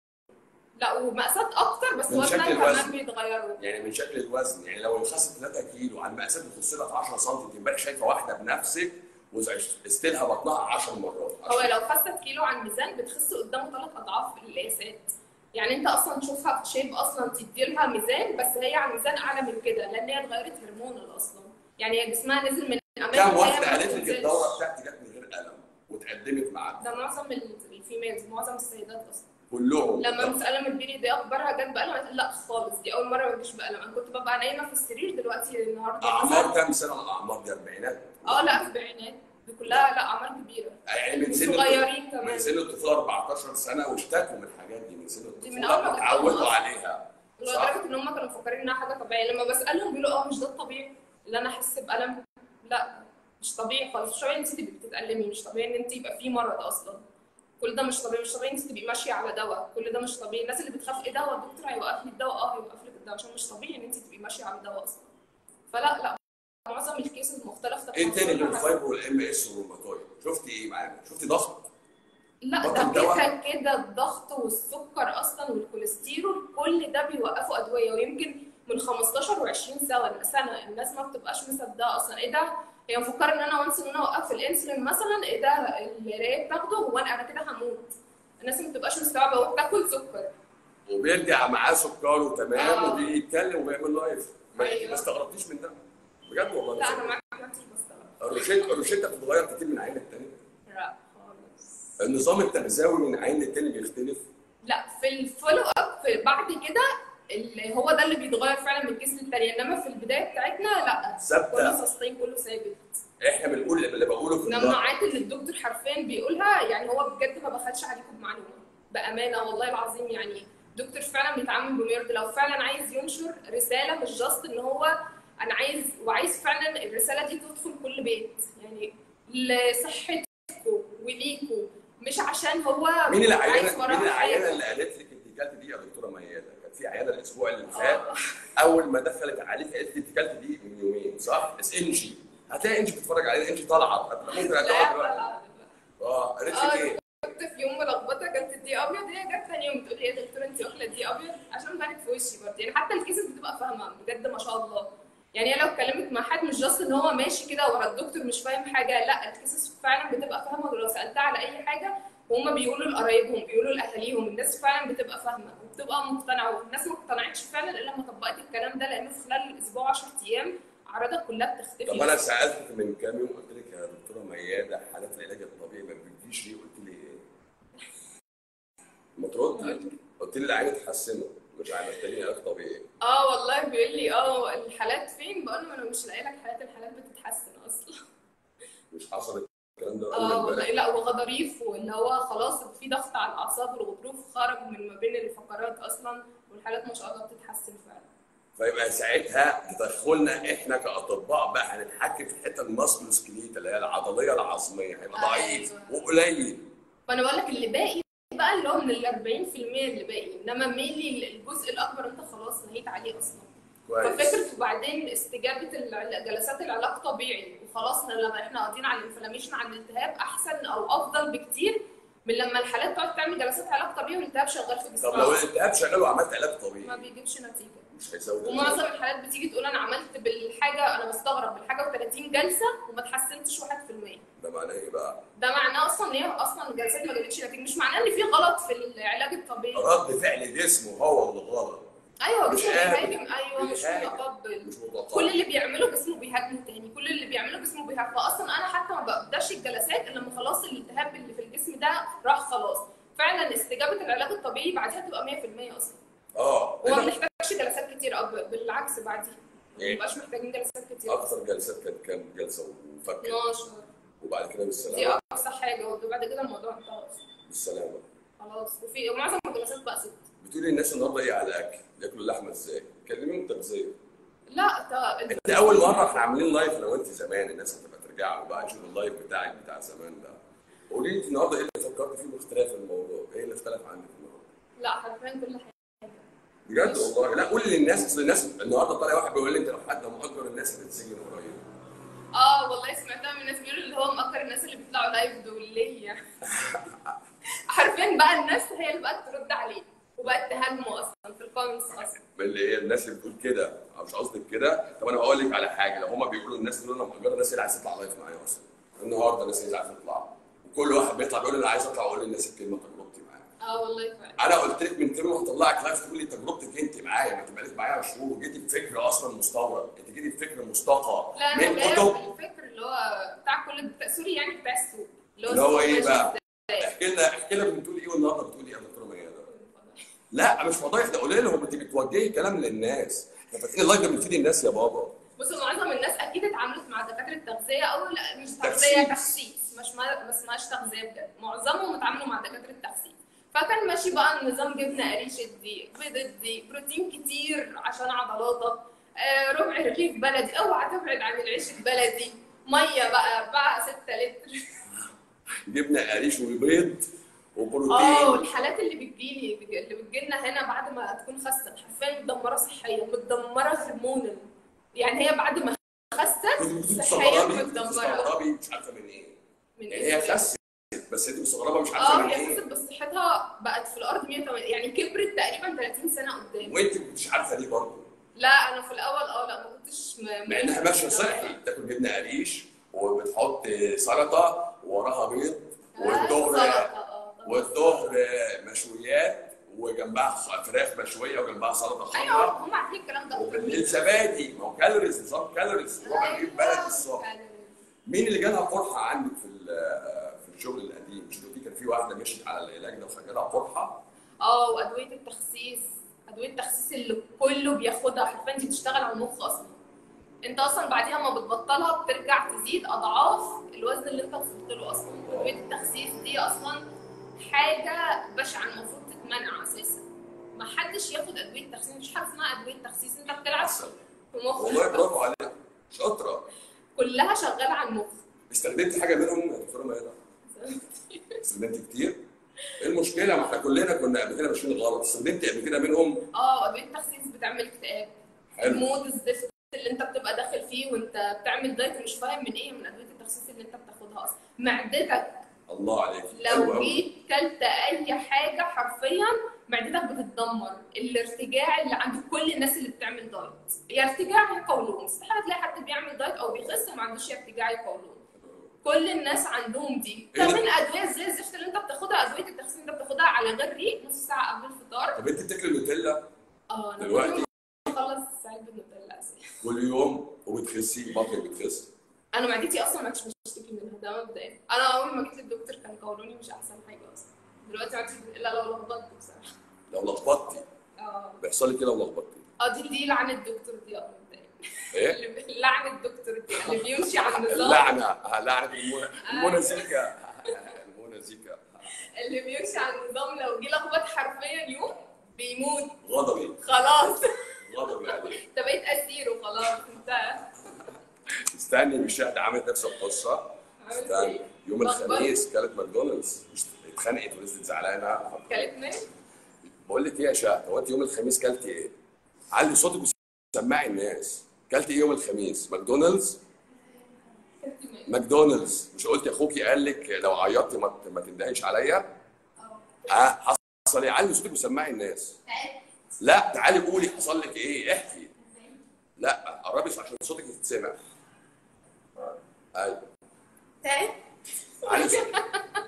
لا ومقاسات اكتر بس من وزنها شكل كمان الوزن. بيتغيروا يعني من شكل الوزن يعني لو خست 3 كيلو على المقاسات بتخش لها في 10 سم انت امبارح شايفه واحده بنفسك وقستلها بطنها 10 مرات هو لو خست كيلو عن الميزان بتخس قدامه ثلاث اضعاف القياسات يعني انت اصلا تشوفها في شيب اصلا تديلها ميزان بس هي على ميزان اعلى من كده لان هي اتغيرت هرمونال اصلا يعني هي جسمها نزل من اماكن كام هي واحده ما قالت لك بتنزلش. الدوره بتاعتي جت من غير الم واتقدمت معاك ده معظم ال- الفيميلز معظم السيدات اصلا كلهم لما بنسالها من البيري دي اخبارها جت بألم قالت لا خالص دي اول مره ما تجيش بألم انا كنت ببقى نايمه في السرير دلوقتي النهارده اعمار مثلاً- كام سنه الاعمار دي اربعينات اه لا في دي كلها لا اعمار كبيره يعني من سن صغيرين من كمان سن الطفوله 14 سنه واشتكوا من الحاجات دي من سن دي من الطفوله أول ما اتعودوا دخلوا عليها صح؟ لدرجه ان هم كانوا مفكرين انها حاجه طبيعيه لما بسالهم بيقولوا اه مش ده الطبيعي اللي انا احس بالم لا مش طبيعي خالص مش طبيعي ان انت تبقي بتتالمي مش طبيعي ان انت يبقى في مرض اصلا كل ده مش طبيعي مش طبيعي ان انت تبقي ماشيه على دواء كل ده مش طبيعي الناس اللي بتخاف ايه دواء الدكتور هيوقف لي الدواء اه هيوقف لك الدواء عشان مش طبيعي ان انت تبقي ماشيه على دواء اصلا فلا لا معظم الكيسز مختلفه ايه تاني غير تخصصاتها. الفايبر والام اس والروماتويد شفتي ايه معانا؟ شفتي ضغط؟ لا بطل ده دواء. كده كده الضغط والسكر اصلا والكوليسترول كل ده بيوقفوا ادويه ويمكن من 15 و20 سنه سنه الناس ما بتبقاش مصدقه اصلا ايه ده هي مفكره ان انا وانس ان انا وقفت الانسولين مثلا ايه ده اللي هي بتاخده هو انا أنا كده هموت الناس ما بتبقاش مستوعبه هو بتاكل سكر وبيرجع معاه سكره تمام آه. وبيتكلم وبيعمل لايف ما أيوة. ما استغربتيش من ده بجد والله لا انا معاك ما كنتش بستوعب الروشته الروشته بتتغير كتير من عين للتاني لا خالص النظام التغذوي من عين للتاني بيختلف لا في الفولو اب في بعد كده اللي هو ده اللي بيتغير فعلا من كيس للتانية انما في البدايه بتاعتنا لا ثابته كله سستين كله ثابت احنا بنقول اللي بقوله في الضغط الممنوعات اللي الدكتور حرفيا بيقولها يعني هو بجد ما بخلش عليكم بمعلومه بامانه والله العظيم يعني دكتور فعلا بيتعامل بميرض لو فعلا عايز ينشر رساله مش جاست ان هو انا عايز وعايز فعلا الرساله دي تدخل كل بيت يعني لصحتكم وليكم مش عشان هو مين عايز العيانه وراها مين العيانه حاجة. اللي قالت لك انت كلت دي يا دكتوره مياده كانت في عيانه الاسبوع اللي فات آه. اول ما دخلت عليك قالت لي انت كلت دي من يومين صح؟ بس انجي هتلاقي انجي بتتفرج عليها انجي طالعه ممكن لا هتقعد لا دلوقتي لا اه قالت لك اه ايه؟ كنت في يوم ملخبطه اكلت دي ابيض هي جت ثاني يوم بتقول لي يا دكتور انت واكله دي ابيض عشان بانت في وشي برضه يعني حتى الكيسز بتبقى فاهمه بجد ما شاء الله يعني هي لو اتكلمت مع حد مش جاست ان هو ماشي كده ورا الدكتور مش فاهم حاجه لا الكيسز فعلا بتبقى فاهمه ولو سالتها على اي حاجه وهم بيقولوا لقرايبهم بيقولوا لاهاليهم الناس فعلا بتبقى فاهمه وبتبقى مقتنعه والناس ما اقتنعتش فعلا الا لما طبقت الكلام ده لانه في خلال الاسبوع 10 ايام اعراضك كلها بتختفي طب انا سالتك من كام يوم قلت لك يا دكتوره مياده حالات العلاج الطبيعي ما بتجيش ليه؟ قلت لي ايه؟ ما ترد قلت لي العين اتحسنوا مش محتاجين علاج طبيعي اه والله بيقول لي اه الحالات فين بقول له انا مش لاقي لك حالات الحالات بتتحسن اصلا مش حصل الكلام ده اول اه امبارح والله لا وغضاريف واللي هو خلاص في ضغط على الاعصاب والغضروف خرج من ما بين الفقرات اصلا والحالات ما شاء الله بتتحسن فعلا فيبقى ساعتها تدخلنا احنا كاطباء بقى هنتحكم في الحته الماسكولوسكليت اللي هي العضليه العظميه هيبقى ضعيف أيوة. وقليل فانا بقول لك اللي باقي بقى اللي هو من ال 40% اللي باقي انما ميلي الجزء الاكبر انت خلاص نهيت عليه اصلا كويس ففكره وبعدين استجابه الع- جلسات العلاج طبيعي وخلاص لما احنا قاعدين على الانفلاميشن على الالتهاب احسن او افضل بكتير من لما الحالات تقعد تعمل جلسات علاج طبيعي والالتهاب شغال في طب جسمها لو الالتهاب شغال وعملت علاج ما طبيعي بيجيبش نتيجه مش هيزود ومعظم الحالات بتيجي تقول انا عملت بالحاجه انا بستغرب بالحاجه و30 جلسه وما اتحسنتش 1% ده معناه ايه بقى؟ ده معناه اصلا ان هي اصلا الجلسات ما جابتش نتيجه مش معناه ان في غلط في العلاج الطبيعي رد فعل جسمه هو اللي غلط ايوه مش جسمه قادر. بيهاجم ايوه مش مش قادر. متقبل مش متقبل كل اللي بيعمله جسمه بيهاجمه تاني كل اللي بيعمله جسمه بيهاجمه فاصلا انا حتى ما بقدرش الجلسات الا لما خلاص الالتهاب اللي في الجسم ده راح خلاص فعلا استجابه العلاج الطبيعي بعدها تبقى 100% اصلا اه وما إيه بنحتاجش جلسات كتير أب بالعكس بعديها ما إيه؟ بنبقاش محتاجين جلسات كتير اكثر جلسات كانت كام جلسه وفكت 12 وبعد كده دي بالسلامه اقصى حاجه وبعد كده الموضوع انتهى أصلاً. بالسلامه خلاص وفي ومعظم الجلسات بقى ست بتقولي الناس النهارده ايه على الاكل؟ ياكلوا اللحمه ازاي؟ كلميهم تغذيه لا تا... انت اول مره احنا عاملين لايف انا وانت زمان الناس هتبقى ترجعوا بقى تشوف اللايف بتاعك بتاع زمان ده قولي لي انت النهارده ايه اللي فكرت فيه باختلاف الموضوع؟ ايه اللي اختلف عنك النهارده؟ لا حرفيا كل حاجه بجد والله لا قولي للناس اصل الناس النهارده طالع واحد بيقول لي انت لو حد مؤجر الناس اللي بتسجن قريب اه والله سمعتها من الناس بيقولوا اللي هو مأكر الناس اللي بيطلعوا لايف دول ليا حرفيا بقى الناس هي اللي بقت ترد عليه وبقت تهاجمه اصلا في الكومنتس اصلا اللي هي الناس اللي بتقول كده أو مش قصدك كده طب انا بقول لك على حاجه لو هما بيقولوا الناس دول انا مؤجر الناس اللي عايزه تطلع لايف معايا اصلا النهارده الناس اللي عايزه تطلع وكل واحد بيطلع بيقول انا عايز اطلع واقول للناس الكلمه تجربتي معايا اه والله فعلا انا قلت لك من ترم هطلعك لايف تقول لي تجربتك انت معايا ما تبقى لك معايا شهور وجيتي بفكر اصلا مستورد انت جيتي بفكر مستقى لا انا من جايه كتب بالفكر اللي هو بتاع كل بتاع سوري يعني بتاع السوق اللي هو السوق ايه ماشي بقى؟ إزاي. احكي لنا احكي لنا بتقولي ايه والنهارده بتقولي ايه يا دكتوره ميادة لا مش فضايح ده قولي لهم انت بتوجهي كلام للناس احنا فاكرين اللايف ده بنفيد الناس يا بابا بصوا معظم الناس اكيد اتعاملت مع دكاتره التغذيه او لا مش تخسيس. تغذيه تخسيس مش ما ما اسمهاش تغذيه بجد معظمهم اتعاملوا مع دكاتره التخسيس فكان ماشي بقى النظام جبنه قريشه دي بيض دي بروتين كتير عشان عضلاتك آه ربع رغيف بلدي اوعى تبعد عن العيش البلدي ميه بقى بقى 6 لتر جبنه قريش وبيض اه وبروتين والحالات اللي بتجيلي اللي بتجيلنا هنا بعد ما تكون خست حرفيا متدمره صحيا متدمره هرمونا يعني هي بعد ما خست كنت صحيا بتستغربي متدمره بتستغربي مش عارفه من ايه من يعني هي إيه؟ خست بس انت مستغربه مش عارفه اه من هي ايه خست بس صحتها بقت في الارض 180 يعني كبرت تقريبا 30 سنه قدام وانت مش عارفه ليه برضه لا انا في الاول اه لا ما كنتش م- مع انها ماشيه صحي بتاكل جبنه قريش وبتحط سلطه ووراها بيض والظهر والظهر مشويات وجنبها فراخ مشويه وجنبها سلطه ايوه خضراء هم عارفين الكلام ده وبالليل زبادي ما هو كالوريز نظام كالوريز ربع رغيف بلدي الصبح مين اللي جالها قرحه عندك في ال- في الشغل القديم؟ مش قلتي كان في واحده مشيت على العلاج ده وجالها قرحه اه وادويه التخسيس ادويه التخسيس اللي كله بياخدها حرفيا دي بتشتغل على المخ اصلا انت اصلا بعديها ما بتبطلها بترجع تزيد اضعاف الوزن اللي انت وصلت له اصلا ادويه التخسيس دي اصلا حاجه بشعه المفروض تتمنع اساسا ما حدش ياخد ادويه تخسيس مش حاجه اسمها ادويه تخسيس انت بتلعب عسل في مخك والله برافو عليك شاطره كلها شغاله على المخ استخدمت حاجه منهم يا دكتوره ميادة؟ استخدمت كتير؟ ايه المشكله؟ ما احنا كلنا كنا قبل كده ماشيين غلط، استخدمت قبل كده منهم اه ادويه التخسيس بتعمل اكتئاب حلو المود الزفت اللي انت بتبقى داخل فيه وانت بتعمل دايت ومش فاهم من ايه من ادويه التخسيس اللي انت بتاخدها اصلا معدتك الله عليك حلو لو قوي جيت كلت اي حاجه حرفيا معدتك بتتدمر الارتجاع اللي عند كل الناس اللي بتعمل دايت يا ارتجاع يا قولون استحاله تلاقي حد بيعمل دايت او بيخس ما عندوش يا ارتجاع يا قولون كل الناس عندهم دي إيه ده؟ كمان ادويه زي الزفت اللي انت بتاخدها ادويه التخسيس اللي انت بتاخدها على غير ريق نص ساعه قبل الفطار طب انت بتاكل نوتيلا اه انا دلوقتي؟ كل يوم بخلص علبه نوتيلا اساسا كل يوم وبتخسي بطنك بتخس انا معدتي اصلا ما عادش بشتكي منها ده مبدئيا انا اول ما جيت للدكتور كان قولوني مش احسن حاجه اصلا دلوقتي ما عادش الا لو لخبطت بصراحه لو لخبطتي اه بيحصل لك كده لو لخبطتي اه دي دي لعنه الدكتور دي اه مبدئيا ايه؟ اللي- لعنه الدكتور دي اللي بيمشي على النظام اللعنه آه، لعنه المنى المنى زيكا المنى زيكا اللي بيمشي على النظام لو جه لخبط حرفيا يوم بيموت غضبي خلاص غضبي عليك انت بقيت اسير وخلاص انت استني مش شاهد عملت نفس القصه عملت استني ايه؟ يوم لخبطت. الخميس كانت ماكدونالدز مش اتخانقت ونزلت زعلانه كلت مين؟ بقول لك ايه يا شهد هو انت يوم الخميس كلتي ايه؟ علي صوتك وسمعي الناس كلتي ايه يوم الخميس؟ ماكدونالدز؟ كلت مين؟ ماكدونالدز مش قلت اخوكي قال لك لو عيطتي ما ما تندهيش عليا؟ اه اه حصل ايه؟ علي صوتك وسمعي الناس لا تعالي قولي حصل لك ايه احكي لا قربي عشان صوتك يتسمع ايوه تعبت علي صوتك.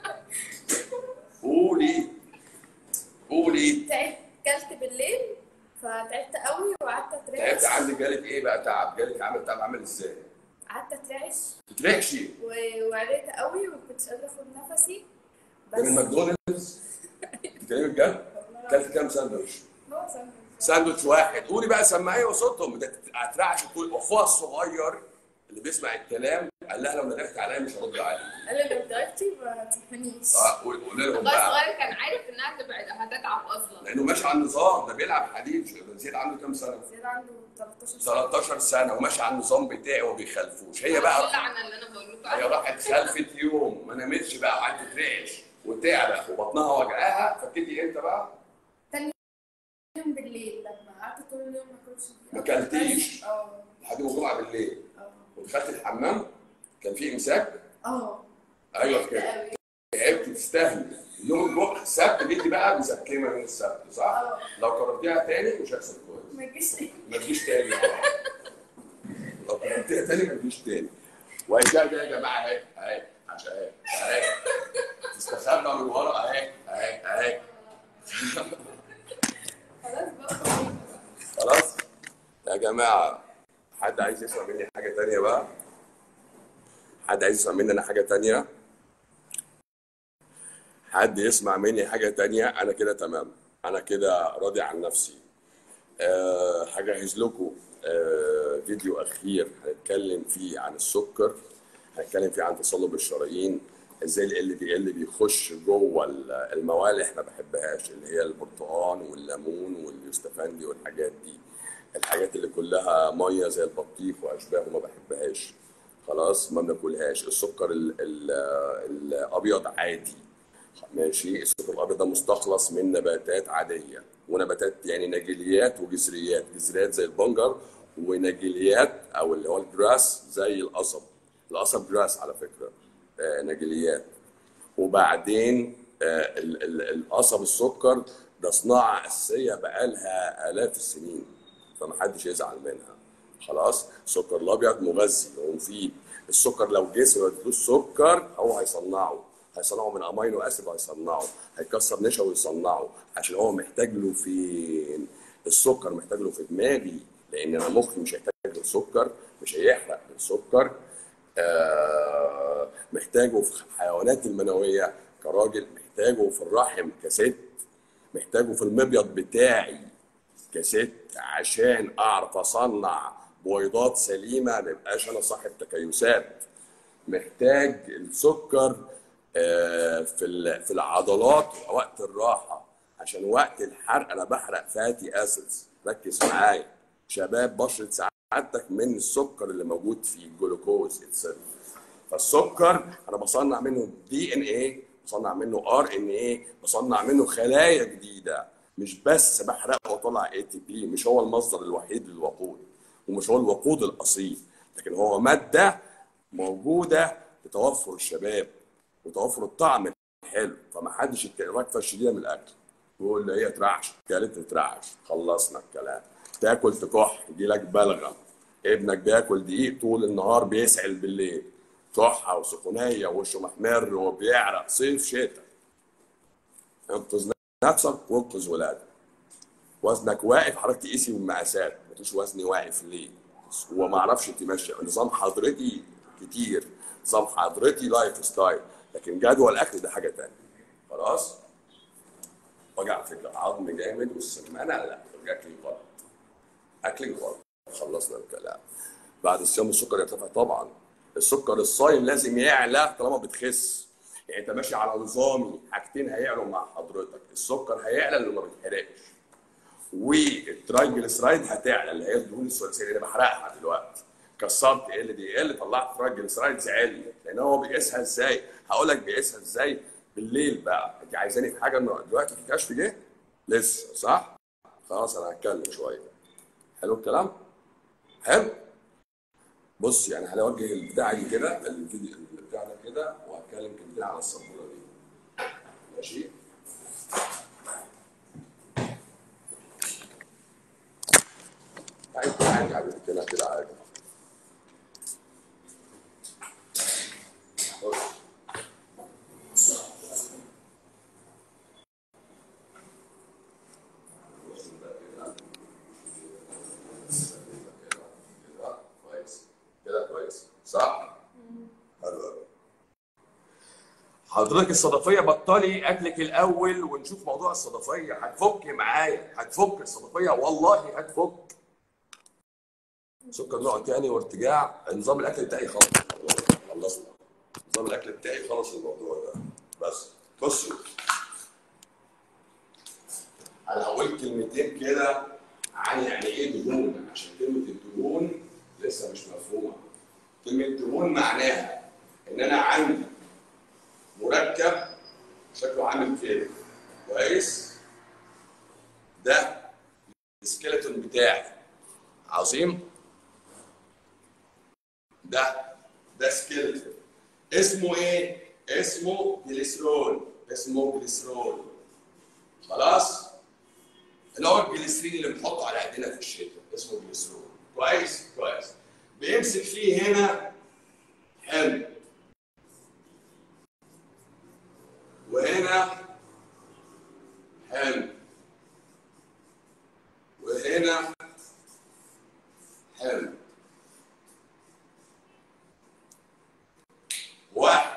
قولي قولي تعبت كلت بالليل فتعبت قوي وقعدت تعبت اترعش عندك جالك ايه بقى تعب جالك عامل تعب عامل ازاي قعدت اترعش تترعشي و- وعرقت قوي ومكنتش قادره اخد نفسي ده من ماكدونالدز بتتكلمي بجد كلت كام ساندوتش هو سامع ساندوتش واحد قولي بقى سمعيه وصوتهم ده هترعش تقول اخوها الصغير اللي بيسمع الكلام قال لها لو ندهت عليا مش هرد عليك قال لي لو ضعفتي ما تفهمنيش اه قولي قولي لهم والله بقى الصغير كان عارف انها تبعد هتتعب اصلا لانه ماشي على النظام ده بيلعب حديد زياد عنده كام سنه؟ زياد عنده 13 سنه 13 سنه وماشي على النظام بتاعي وما بيخالفوش هي كل بقى عن اللي انا بقوله هي راحت خلفت يوم ما نامتش بقى وقعدت ترعش وتعرق وبطنها وجعاها فبتدي امتى بقى؟ يوم بالليل لما قعدت طول اليوم ما اكلش ما كلتيش. اه لحد يوم الجمعه بالليل اه ودخلت الحمام كان في امساك اه ايوه تعبت كده قوي تعبت تستاهل يوم الجمعه السبت جيتي بقى مسكمه من السبت صح؟ اه لو كررتيها تاني مش هيحصل كويس ما تجيش ما تجيش تاني لو كررتيها تاني ما تجيش تاني وهي ده يا جماعه اهي اهي عشان اهي اهي تستخبى من ورا اهي اهي اهي خلاص بقى خلاص يا جماعه حد عايز يسمع مني حاجه تانية بقى حد عايز يسمع مني انا حاجه تانية حد يسمع مني حاجه تانية انا كده تمام انا كده راضي عن نفسي أه هجهز لكم أه فيديو اخير هنتكلم فيه عن السكر هنتكلم فيه عن تصلب الشرايين ازاي ال دي ال بيخش جوه ال- الموالح ما بحبهاش اللي هي البرتقال والليمون واليوستفندي والحاجات دي الحاجات اللي كلها ميه زي البطيخ واشباهه ما بحبهاش خلاص ما بناكلهاش السكر ال ال الابيض عادي ماشي السكر الابيض ده مستخلص من نباتات عاديه ونباتات يعني نجيليات وجذريات جذريات زي البنجر ونجيليات او اللي هو الجراس زي القصب القصب جراس على فكره آه نجيليات وبعدين آه ال- ال- القصب السكر ده صناعه اساسيه بقالها الاف السنين فمحدش يزعل منها خلاص السكر الابيض مغذي ومفيد السكر لو جسم ما اديتوش سكر هو هيصنعه هيصنعه من امينو اسيد وهيصنعه هيكسر نشا ويصنعه عشان هو محتاج له فين السكر محتاج له في دماغي لان انا مخي مش هيحتاج له سكر مش هيحرق السكر آه محتاجه في الحيوانات المنويه كراجل محتاجه في الرحم كست محتاجه في المبيض بتاعي كست عشان اعرف اصنع بويضات سليمه ما يبقاش انا صاحب تكيسات محتاج السكر آه، في ال- في العضلات وقت الراحه عشان وقت الحرق انا بحرق فاتي اسيدز ركز معايا شباب بشره سعادتك من السكر اللي موجود في الجلوكوز اتسيلف فالسكر انا بصنع منه دي ان ايه بصنع منه ار ان ايه بصنع منه خلايا جديده مش بس بحرقه واطلع اي تي بي مش هو المصدر الوحيد للوقود ومش هو الوقود الاصيل لكن هو ماده موجوده لتوفر الشباب وتوفر الطعم الحلو فما حدش يتك- الركفه الشديده من الاكل يقول لي هي ترعش كانت ترعش خلصنا الكلام تاكل تكح يجي لك بلغم ابنك بياكل دقيق طول النهار بيسعل بالليل كحه وسخونيه ووشه محمر وبيعرق صيف شتاء انقذ نفسك وانقذ ولادك وزنك واقف حضرتك تقيسي بالمقاسات ما تقولش وزني واقف ليه هو ما اعرفش تمشي نظام حضرتي كتير نظام حضرتي لايف ستايل لكن جدول الاكل ده حاجه تانية خلاص وجع في العظم جامد والسمانه لا اكلي غلط اكلي غلط خلصنا الكلام بعد الصيام السكر يرتفع طبعا السكر الصايم لازم يعلى طالما بتخس يعني انت ماشي على نظامي حاجتين هيعلوا مع حضرتك السكر هيعلى اللي ما بيتحرقش والترايجليسرايد هتعلى اللي هي الدهون الثلاثيه اللي بحرقها دلوقتي كسرت ال دي ال طلعت ترايجليسرايدز عالي لان هو بيقيسها ازاي؟ هقول لك بيقيسها ازاي بالليل بقى انت عايزاني في حاجه النهارده دلوقتي في كشف جه؟ لسه صح؟ خلاص انا هتكلم شويه حلو الكلام؟ حلو؟ بص يعني هنوجه البتاع دي كده الفيديو البتاع ده كده وهتكلم كلمتين على السبوره دي ماشي؟ حضرتك الصدفيه بطلي اكلك الاول ونشوف موضوع الصدفيه هتفك معايا هتفك الصدفيه والله هتفك سكر نوع تاني وارتجاع نظام الاكل بتاعي خلاص خلصنا نظام الاكل بتاعي خلص الموضوع ده بس بصوا انا هقول كلمتين كده عن يعني ايه دهون عشان كلمه الدهون لسه مش مفهومه كلمه دهون معناها ان انا عندي مركب شكله عامل كده كويس ده السكيلتون بتاعي عظيم ده ده سكيلتون اسمه ايه اسمه جليسرول اسمه جليسرول خلاص اللي هو الجليسرين اللي بنحطه على ايدينا في الشتاء اسمه جليسرول كويس كويس بيمسك فيه هنا حلو وهنا حلو وهنا حلو واحد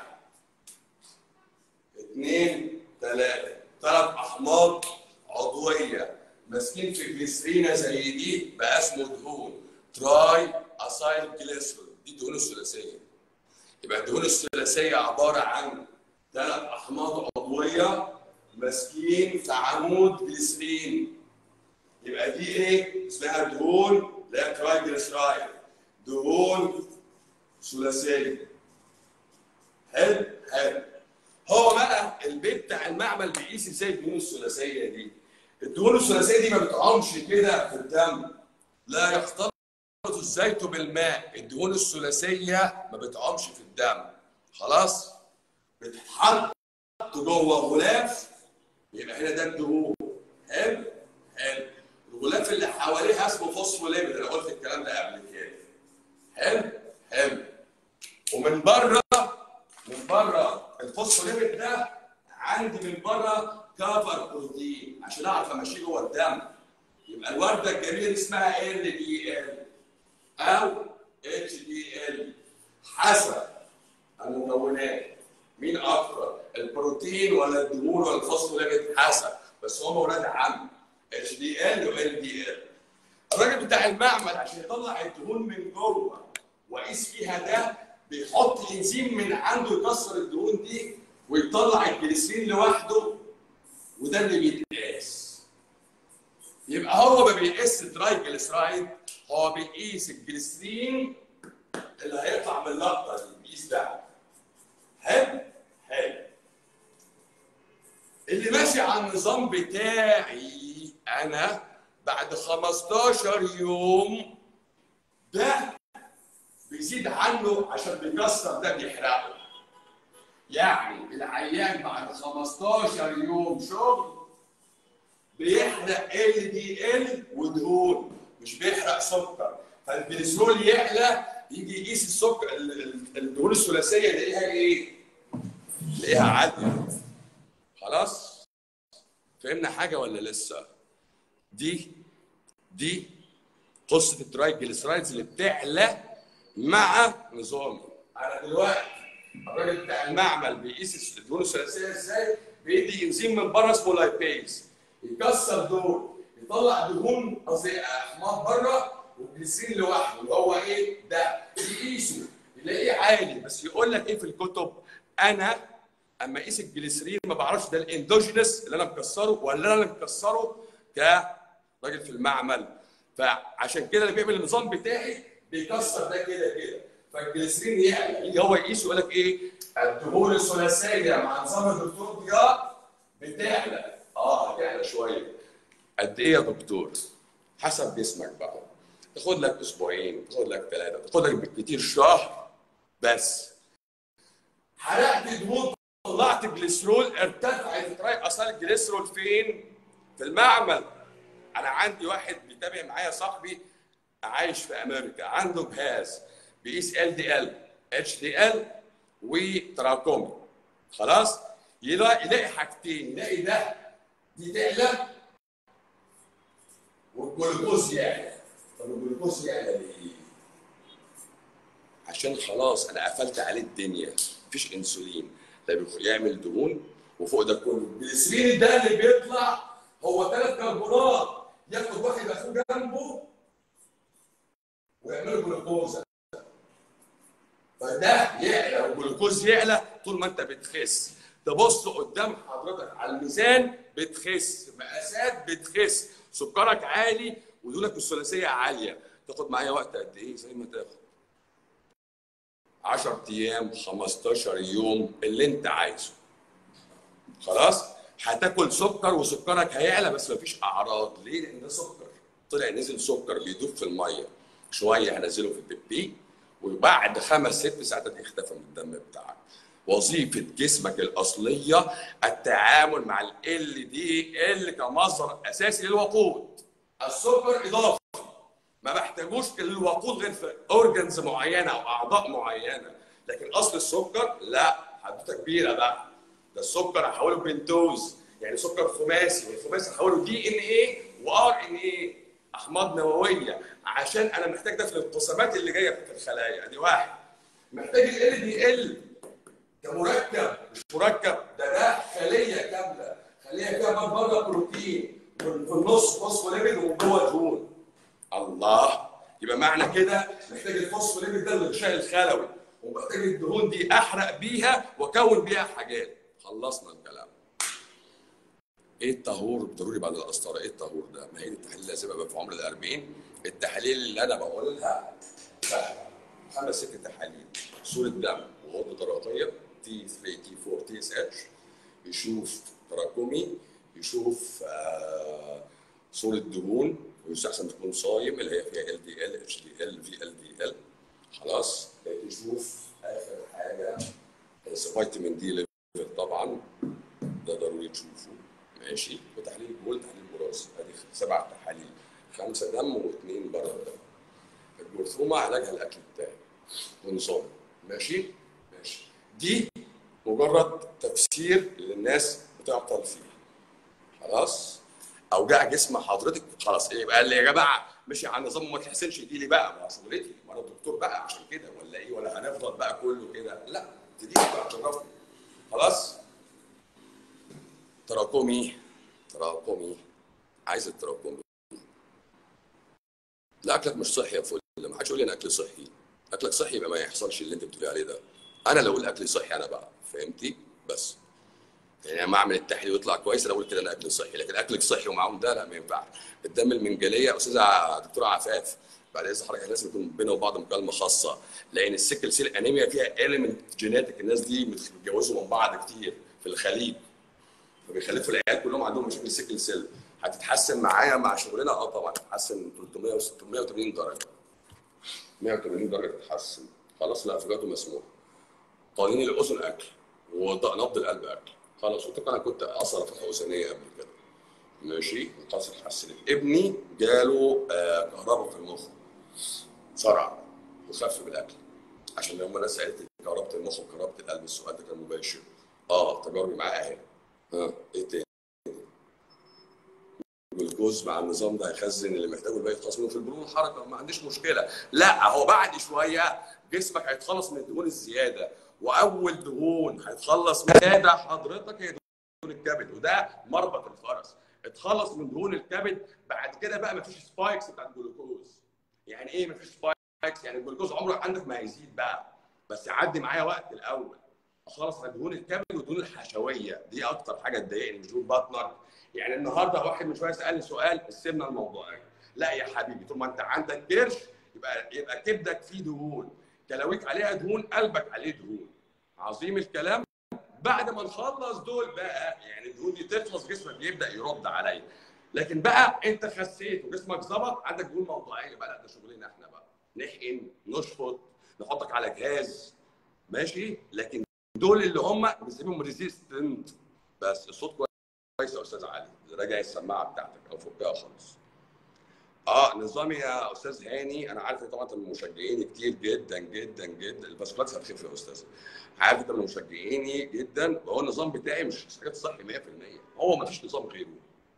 اثنين ثلاثة ثلاث أحماض عضوية ماسكين في جليسرينة زي دي بقى اسمه دهون تراي أسايل جليسرول دي الدهون الثلاثية يبقى الدهون الثلاثية عبارة عن ثلاث أحماض عضوية ماسكين في عمود جليسرين يبقى دي ايه؟ اسمها دهون لا تراي جليسرايل دهون ثلاثية حلو حلو هو بقى البيت بتاع المعمل بيقيس ازاي الدهون الثلاثيه دي الدهون الثلاثيه دي ما بتعومش كده في الدم لا يختلط الزيت بالماء الدهون الثلاثيه ما بتعومش في الدم خلاص بتتحط جوه غلاف يبقى هنا ده الدهون حلو حلو الغلاف اللي حواليها اسمه فوسفوليبيد انا قلت الكلام ده قبل كده حلو حلو ومن بره من بره الفوسفوليبيد ده عندي من بره كفر بروتين عشان اعرف امشيه جوه الدم يبقى الورده الجميله دي اسمها ال دي ال او اتش دي ال حسب المكونات مين اكتر البروتين ولا الدهون ولا الفوسفوليبيد حسب بس هم ولاد عم اتش دي ال وال دي ال الراجل بتاع المعمل عشان يطلع الدهون من جوه وقيس فيها ده بيحط انزيم من عنده يكسر الدهون دي ويطلع الجليسرين لوحده وده اللي بيتقاس يبقى هو ما بيقيس الدراي جليسرايد هو بيقيس الجليسرين اللي هيطلع من اللقطه دي بيقيس ده حلو حلو اللي ماشي على النظام بتاعي انا بعد 15 يوم ده بيزيد عنه عشان بيكسر ده بيحرقه يعني العيان بعد 15 يوم شغل بيحرق ال دي ال ودهون مش بيحرق سكر فالجليسرول يعلى يجي يقيس السكر ال- ال- الدهون الثلاثيه يلاقيها ايه؟ يلاقيها عاليه خلاص؟ فهمنا حاجه ولا لسه؟ دي دي قصه الترايجليسرايدز اللي بتعلى مع نظامي انا دلوقتي الراجل بتاع المعمل بيقيس الدهون الثلاثيه ازاي بيدي انزيم من بره اسمه لايبيز يكسر دول يطلع دهون قصدي احماض بره والجليسرين لوحده اللي هو ايه ده يقيسه يلاقيه عالي بس يقول لك ايه في الكتب انا اما اقيس الجليسرين ما بعرفش ده الاندوجينس اللي انا مكسره ولا انا اللي مكسره كراجل في المعمل فعشان كده اللي بيعمل النظام بتاعي بيكسر ده كده كده فالجليسرين يعلى يجي هو يقيس يقول لك ايه الدهون الثلاثيه مع نظام الدكتور ضياء بتعلى اه هتعلى شويه قد ايه يا دكتور؟ حسب جسمك بقى تاخد لك اسبوعين تاخد لك ثلاثه تاخد لك بالكتير شهر بس حرقت دهون طلعت جليسرول ارتفعت تراي اثار الجليسرول فين؟ في المعمل انا عندي واحد بيتابع معايا صاحبي عايش في امريكا عنده جهاز بيقيس ال دي ال اتش دي ال وتراكمي خلاص يلاقي يلاقي حاجتين يلاقي ده دي تعلى والجلوكوز يعلى طب الجلوكوز يعلى ليه؟ عشان خلاص انا قفلت عليه الدنيا مفيش انسولين ده بيخ- يعمل دهون وفوق ده كله الجليسرين ده اللي بيطلع هو ثلاث كربونات ياخد واحد اخوه جنبه ويعملوا جلوكوز فده يعلى والجلوكوز يعلى طول ما انت بتخس تبص قدام حضرتك على الميزان بتخس مقاسات بتخس سكرك عالي ودهونك الثلاثيه عاليه تاخد معايا وقت قد ايه زي ما تاخد 10 ايام 15 يوم اللي انت عايزه خلاص هتاكل سكر وسكرك هيعلى بس مفيش اعراض ليه لان ده سكر طلع نزل سكر بيدوب في الميه شويه هنزله في البيبي وبعد خمس ست ساعات يختفي من الدم بتاعك وظيفه جسمك الاصليه التعامل مع ال دي ال كمصدر اساسي للوقود السكر اضافي ما بحتاجوش للوقود غير في اورجنز معينه او اعضاء معينه لكن اصل السكر لا حدوته كبيره بقى ده السكر هحوله بنتوز يعني سكر خماسي والخماسي هحوله دي ان ايه وار ان ايه احماض نوويه عشان انا محتاج ده في الانقسامات اللي جايه في الخلايا ادي واحد محتاج ال دي ال كمركب مش مركب ده ده خليه كامله خليه كامله بره بروتين في النص فوسفوليبيد ومن جوه دهون الله يبقى معنى كده محتاج الفوسفوليبيد ده للغشاء الخلوي ومحتاج الدهون دي احرق بيها واكون بيها حاجات خلصنا الكلام ايه الطهور ضروري بعد القسطره ايه الطهور ده ما هي دي التحاليل اللي لازم ابقى في عمر ال 40 التحاليل اللي انا بقولها سهله خمس ست تحاليل صوره دم وغده درقيه تي 3 تي 4 تي اس اتش يشوف تراكمي يشوف آه صوره دهون ويستحسن تكون صايم اللي هي فيها ال دي ال اتش دي ال في ال دي ال خلاص يشوف اخر حاجه فيتامين دي ليفل طبعا ده ضروري تشوفه ماشي وتحليل البول تحليل الوراثه ادي سبع تحاليل خمسه دم واثنين بره الدم الجرثومه علاجها الاكل بتاعي ونظام ماشي ماشي دي مجرد تفسير للناس بتعطل فيه خلاص اوجاع جسم حضرتك خلاص ايه يبقى اللي يا جماعه مشي على النظام وما تحسنش دي لي بقى ما شغلتي ما انا دكتور بقى عشان كده ولا ايه ولا هنفضل بقى كله كده لا تديك بقى تشرفني خلاص تراكمي تراكمي عايز التراكمي لا اكلك مش صحي يا فل ما حدش يقول لي انا اكلي صحي اكلك صحي يبقى ما يحصلش اللي انت بتقولي عليه ده انا لو اقول اكلي صحي انا بقى فهمتي بس يعني لما اعمل التحليل ويطلع كويس انا اقول كده انا اكلي صحي لكن اكلك صحي ومعاهم ده لا ما ينفعش الدم المنجليه استاذه دكتوره عفاف بعد اذن حضرتك لازم يكون بينه وبعض مكالمه خاصه لان السكل سيل انيميا فيها اليمنت جيناتيك الناس دي بيتجوزوا من بعض كتير في الخليج فبيخلفوا العيال كلهم عندهم مشاكل سكل سيل هتتحسن معايا مع شغلنا اه طبعا هتتحسن 300 و 680 درجه 180 درجه تتحسن خلاص الافوكادو مسموح طالين الاذن اكل ونبض القلب اكل خلاص وطبعا انا كنت اصلا فتحه اذنيه قبل كده ماشي خلاص اتحسنت ابني جاله آه كهرباء في المخ صرع وخف بالاكل عشان لما انا سالت كهرباء المخ وكهرباء القلب السؤال ده كان مباشر اه تجاربي معاه اهي ها ايه تاني الجلوكوز مع النظام ده هيخزن اللي محتاجه الباقي يخلص منه في البنون الحركه ما عنديش مشكله لا هو بعد شويه جسمك هيتخلص من الدهون الزياده واول دهون هيتخلص من زياده حضرتك هي دهون الكبد وده مربط الفرس اتخلص من دهون الكبد بعد كده بقى مفيش سبايكس بتاع الجلوكوز يعني ايه مفيش سبايكس يعني الجلوكوز عمره عندك ما هيزيد بقى بس يعدي معايا وقت الاول خلاص على دهون الكبد والدهون الحشويه دي اكتر حاجه تضايقني مش دهون بطنك يعني النهارده واحد من شويه سالني سؤال السمنه الموضوعيه لا يا حبيبي طول ما انت عندك كرش يبقى يبقى كبدك فيه دهون كلاويك عليها دهون قلبك عليه دهون عظيم الكلام بعد ما نخلص دول بقى يعني الدهون دي تخلص جسمك بيبدا يرد عليا لكن بقى انت خسيت وجسمك ظبط عندك دهون موضوعيه بقى لا ده شغلنا احنا بقى نحقن نشفط نحطك على جهاز ماشي لكن دول اللي هم بنسميهم ريزيستنت بس الصوت كويس يا استاذ علي راجع السماعه بتاعتك او فكها خالص اه نظامي يا استاذ هاني انا عارف طبعا انت من مشجعيني كتير جدا جدا جدا الباسكولات هتخف يا استاذ عارف انت من مشجعيني جدا وهو النظام بتاعي مش حاجات صحي 100% هو ما فيش نظام غيره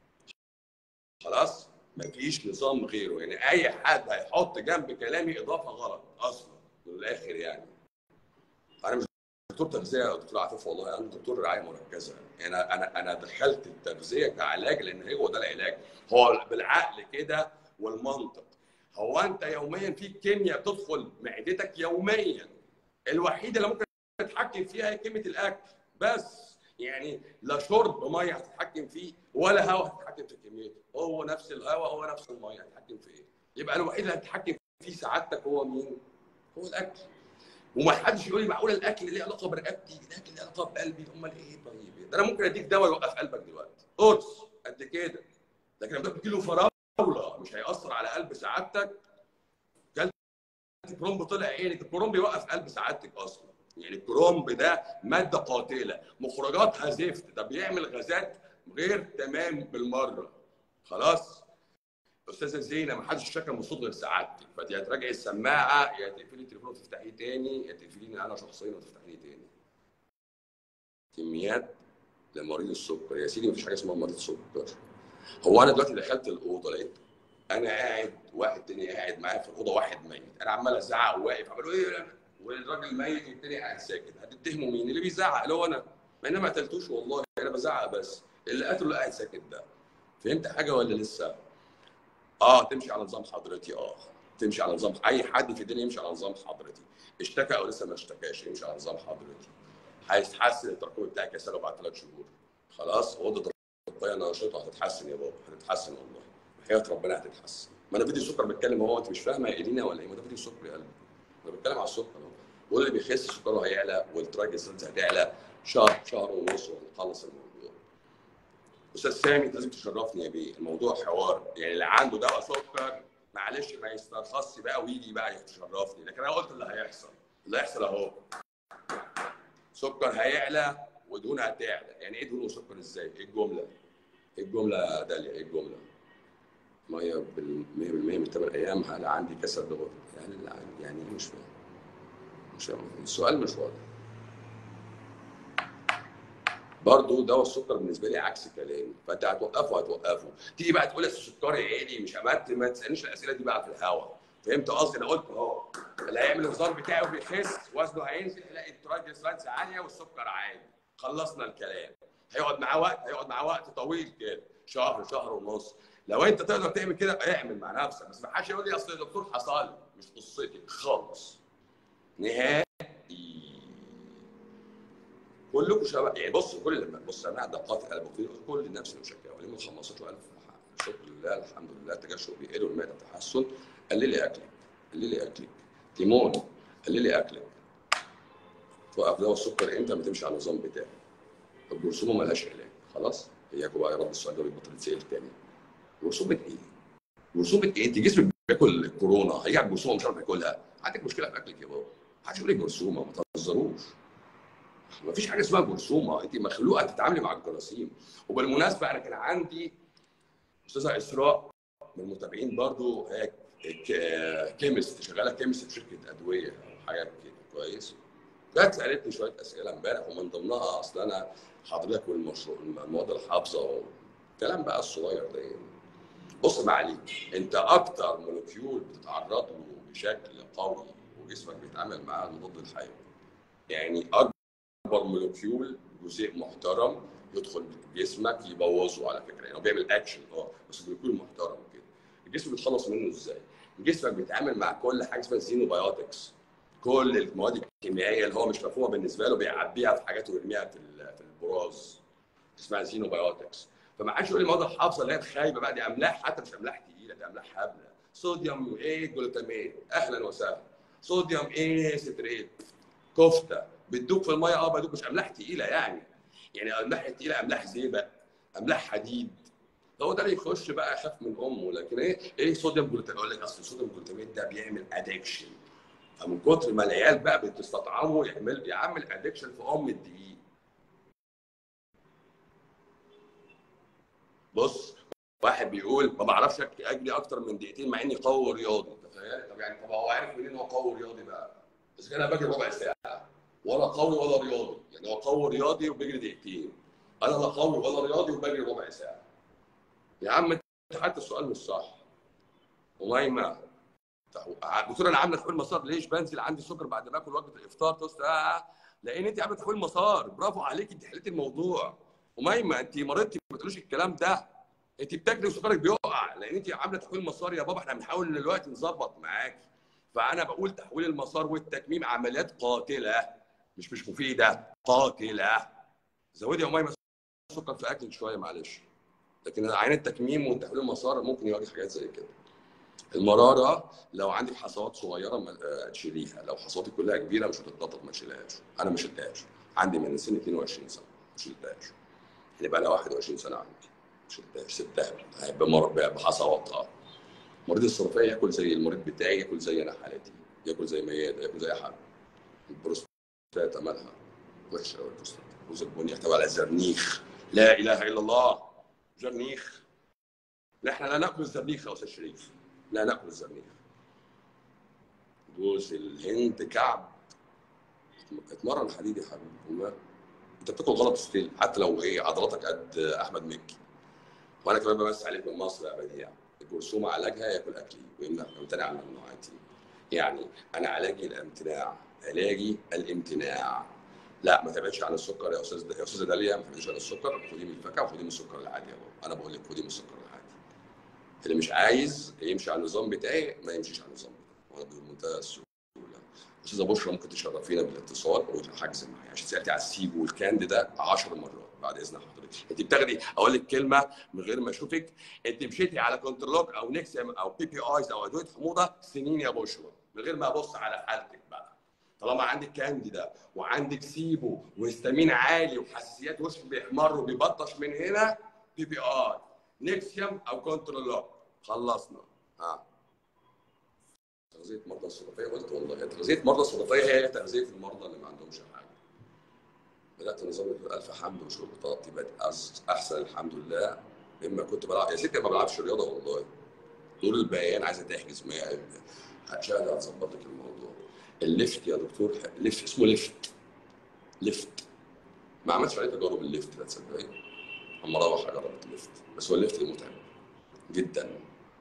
خلاص ما فيش نظام غيره يعني اي حد هيحط جنب كلامي اضافه غلط اصلا من الاخر يعني انا مش دكتور تغذيه يا دكتور عاطف والله انا دكتور رعايه مركزه انا انا انا دخلت التغذيه كعلاج لان هو ده العلاج هو بالعقل كده والمنطق هو انت يوميا في كيمياء بتدخل معدتك يوميا الوحيده اللي ممكن تتحكم فيها هي كميه الاكل بس يعني لا شرب ميه هتتحكم فيه ولا هواء هتتحكم في كميته هو نفس الهواء هو نفس الميه هتتحكم في ايه يبقى الوحيد اللي هتتحكم فيه سعادتك هو مين هو الاكل وما حدش يقول لي معقوله الاكل ليه علاقه برقبتي الاكل ليه علاقه بقلبي امال ايه طيب ده انا ممكن اديك دواء يوقف قلبك دلوقتي قرص قد كده لكن لما تاكل كيلو فراوله مش هياثر على قلب سعادتك كلت كرومب طلع عينك الكرومب بيوقف قلب سعادتك اصلا يعني الكرومب ده ماده قاتله مخرجاتها زفت ده بيعمل غازات غير تمام بالمره خلاص استاذه زينه ما حدش شكل من صوت غير سعادتك فانت يا تراجعي السماعه يا تقفلي التليفون وتفتحيه تاني يا تقفليني انا شخصيا وتفتحيه تاني كميات لمريض السكر يا سيدي مفيش حاجه اسمها مريض سكر هو انا دلوقتي دخلت الاوضه لقيت انا قاعد واحد تاني قاعد معايا في الاوضه واحد ميت انا عمال ازعق وواقف عمال ايه والراجل ميت والتاني قاعد ساكت هتتهموا مين اللي بيزعق اللي هو انا ما انا ما قتلتوش والله انا بزعق بس اللي قتله اللي قاعد ساكت ده فهمت حاجه ولا لسه؟ اه تمشي على نظام حضرتي اه تمشي على نظام اي حد في الدنيا يمشي على نظام حضرتي اشتكى او لسه ما اشتكاش يمشي على نظام حضرتي هيتحسن التراكمي بتاعك يا سنه بعد ثلاث شهور خلاص غده الطيه نشيطه هتتحسن يا بابا هتتحسن والله حياه ربنا هتتحسن ما انا فيديو السكر بتكلم هو انت مش فاهمه يا ايدينا ولا ايه ما ده فيديو السكر يا قلبي انا بتكلم على السكر اهو واللي بيخس سكره هيعلى والترايجلسيريدز هتعلى شهر شهر ونص وهنخلص الموضوع استاذ سامي انت لازم تشرفني يا بيه الموضوع حوار يعني اللي عنده دواء سكر معلش ما يسترخصش بقى ويجي بقى يشرفني لكن انا قلت اللي هيحصل اللي هيحصل اهو سكر هيعلى ودهون هتعلى يعني ايه دهون وسكر ازاي؟ ايه الجمله؟ ايه الجمله يا داليا؟ ايه الجمله؟ ميه بال 100% من 8 ايام هل عندي كسر ضغط؟ يعني اللي عندي يعني ايه مش فاهم مش فاهم السؤال مش واضح برضه دواء السكر بالنسبه لي عكس كلامي فانت هتوقفه هتوقفه تيجي بقى تقول السكري عالي مش عملت ما تسالنيش الاسئله دي بقى في الهوا فهمت قصدي انا قلت اهو اللي هيعمل النظام بتاعه بيخس وزنه هينزل يلاقي الترايجلسرايدز عاليه والسكر عالي خلصنا الكلام هيقعد معاه وقت هيقعد معاه وقت طويل كده شهر شهر ونص لو انت تقدر تعمل كده اعمل مع نفسك بس ما حدش يقول لي اصل الدكتور حصل لي مش قصتي خالص نهائي كلكم شباب يعني بص كل لما بص انا دقات القلب كل نفس المشكله وليهم 15000 شكر لله الحمد لله التجشؤ بيقل والمعده تحسن قللي اكلك قللي اكلك تيمون قللي اكلك توقف دواء السكر امتى ما تمشي على النظام بتاعي الجرثومه مالهاش علاج خلاص اياكم بقى يا رب السؤال ده بيبطل يتسال تاني جرثومه ايه؟ جرثومه ايه؟ انت جسمك بياكل الكورونا هيجي على الجرثومه مش عارف ياكلها عندك مشكله في اكلك يا بابا محدش يقول لك جرثومه ما تهزروش ما فيش حاجه اسمها جرثومه انت مخلوقه تتعاملي مع الجراثيم وبالمناسبه انا كان عندي استاذه اسراء من المتابعين برضو هي كيمست شغاله كيمست في شركه ادويه او حاجه كده كويس جت سالتني شويه اسئله امبارح ومن ضمنها اصل انا حضرتك والمشروع المواد الحافظه والكلام بقى الصغير ده يعني. بص ما عليك انت اكتر مولكيول بتتعرض له بشكل قوي وجسمك بيتعامل معاه مضاد الحيوي يعني اكبر مولكيول جزيء محترم يدخل جسمك يبوظه على فكره يعني هو بيعمل اكشن اه بس مولكيول محترم كده الجسم بيتخلص منه ازاي؟ جسمك بيتعامل مع كل حاجه اسمها زينوبايوتكس كل المواد الكيميائيه اللي هو مش مفهومه بالنسبه له بيعبيها في حاجات ويرميها في في البراز اسمها زينوبايوتكس فما حدش يقول لي مواد الحافظه اللي هي خايبه بقى دي املاح حتى مش املاح تقيله دي املاح هبله صوديوم ايه جلوتامين اهلا وسهلا صوديوم ايه ستريت كفته بتدوب في الميه اه بدوب مش املاح تقيله يعني يعني املاح تقيله املاح زيبق املاح حديد هو ده اللي يخش بقى يخاف من امه لكن ايه ايه صوديوم جلوتامين اقول لك اصل صوديوم جلوتامين ده بيعمل ادكشن فمن كتر ما العيال بقى بتستطعمه يعمل يعمل ادكشن في ام الدقيق بص واحد بيقول ما بعرفش اجري اكتر من دقيقتين مع اني قوي رياضي تخيل طب يعني طب هو عارف منين هو قوي رياضي بقى بس انا بجري ربع ساعه ولا قوي ولا رياضي يعني هو قوي رياضي وبيجري دقيقتين انا لا قوي ولا رياضي وبجري ربع ساعه يا عم انت حتى السؤال مش صح ومايمه دكتور انا عامله في المسار ليش بنزل عندي سكر بعد ما اكل وجبه الافطار توست آه لان انت عامله تحويل مسار برافو عليك انت حليتي الموضوع وميمه انت مرضتي ما تقوليش الكلام ده انت بتاكلي وسكرك بيقع لان انت عامله تحويل مسار يا بابا احنا بنحاول دلوقتي نظبط معاكي فانا بقول تحويل المسار والتكميم عمليات قاتله مش مش مفيده قاتله زودي يا ميمه سكر في اكلك شويه معلش لكن عين التكميم وتحويل المسار ممكن يواجه حاجات زي كده المراره لو عندك حصوات صغيره ما آه، تشيليها لو حصواتك كلها كبيره مش هتتنطط ما تشيلهاش انا ما شلتهاش عندي من سن 22 سنه ما شلتهاش هنبقى لها 21 سنه عندي ما شلتهاش سبتها بمر بحصوات اه مريض الصرفيه ياكل زي المريض بتاعي ياكل زي انا حالتي ياكل زي ميادة ياكل زي حد البروستاتا مالها وحشه قوي البروستاتا الرز البني يحتوي على زرنيخ لا اله الا الله زرنيخ لا احنا لا ناكل الزرنيخ يا استاذ شريف لا ناكل الزرنيخ جوز الهند كعب اتمرن حديد يا حبيبي وما انت بتاكل غلط ستيل حتى لو ايه عضلاتك قد احمد مكي وانا كمان بمس عليك من مصر يا بديع الجرثومه علاجها ياكل اكلي ويمنع يمتنع عن ممنوعاتي يعني انا علاجي الامتناع علاجي الامتناع لا ما تبعدش عن السكر يا استاذ يا استاذه داليا ما تبعدش عن السكر خدي من الفاكهه وخدي من السكر العادي يا بابا انا بقول لك خدي من السكر العادي اللي مش عايز يمشي على النظام بتاعي ما يمشيش على النظام بتاعي وانا بمنتهى السهوله استاذه بشرى ممكن تشرفينا بالاتصال والحجز معايا عشان سالتي على السيبو والكاند ده 10 مرات بعد اذن حضرتك انت بتاخدي اقول لك كلمه من غير ما اشوفك انت مشيتي على كنترولوج او نكسيم او بي بي ايز او ادويه حموضه سنين يا بشرى من غير ما ابص على حالتك بقى طالما عندك كانديدا وعندك سيبو وهستامين عالي وحساسيات وشك بيحمر وبيبطش من هنا بي بي اي نكسيوم او كنترولوج خلصنا ها تغذيه مرضى الصدفيه قلت والله تغذيه مرضى الصدفيه هي تغذيه المرضى اللي ما عندهمش حاجه بدات نظام الف حمد وشكر طاقتي بقت أز- احسن الحمد لله مما كنت بلعب يا ستي ما بلعبش رياضه والله دور البيان عايزه تحجز ما هتشاهد هتظبط لك الموضوع الليفت يا دكتور ليفت اسمه ليفت ليفت ما عملتش عليه تجارب الليفت ده تصدقي اما اروح اجرب الليفت بس هو الليفت متعب جدا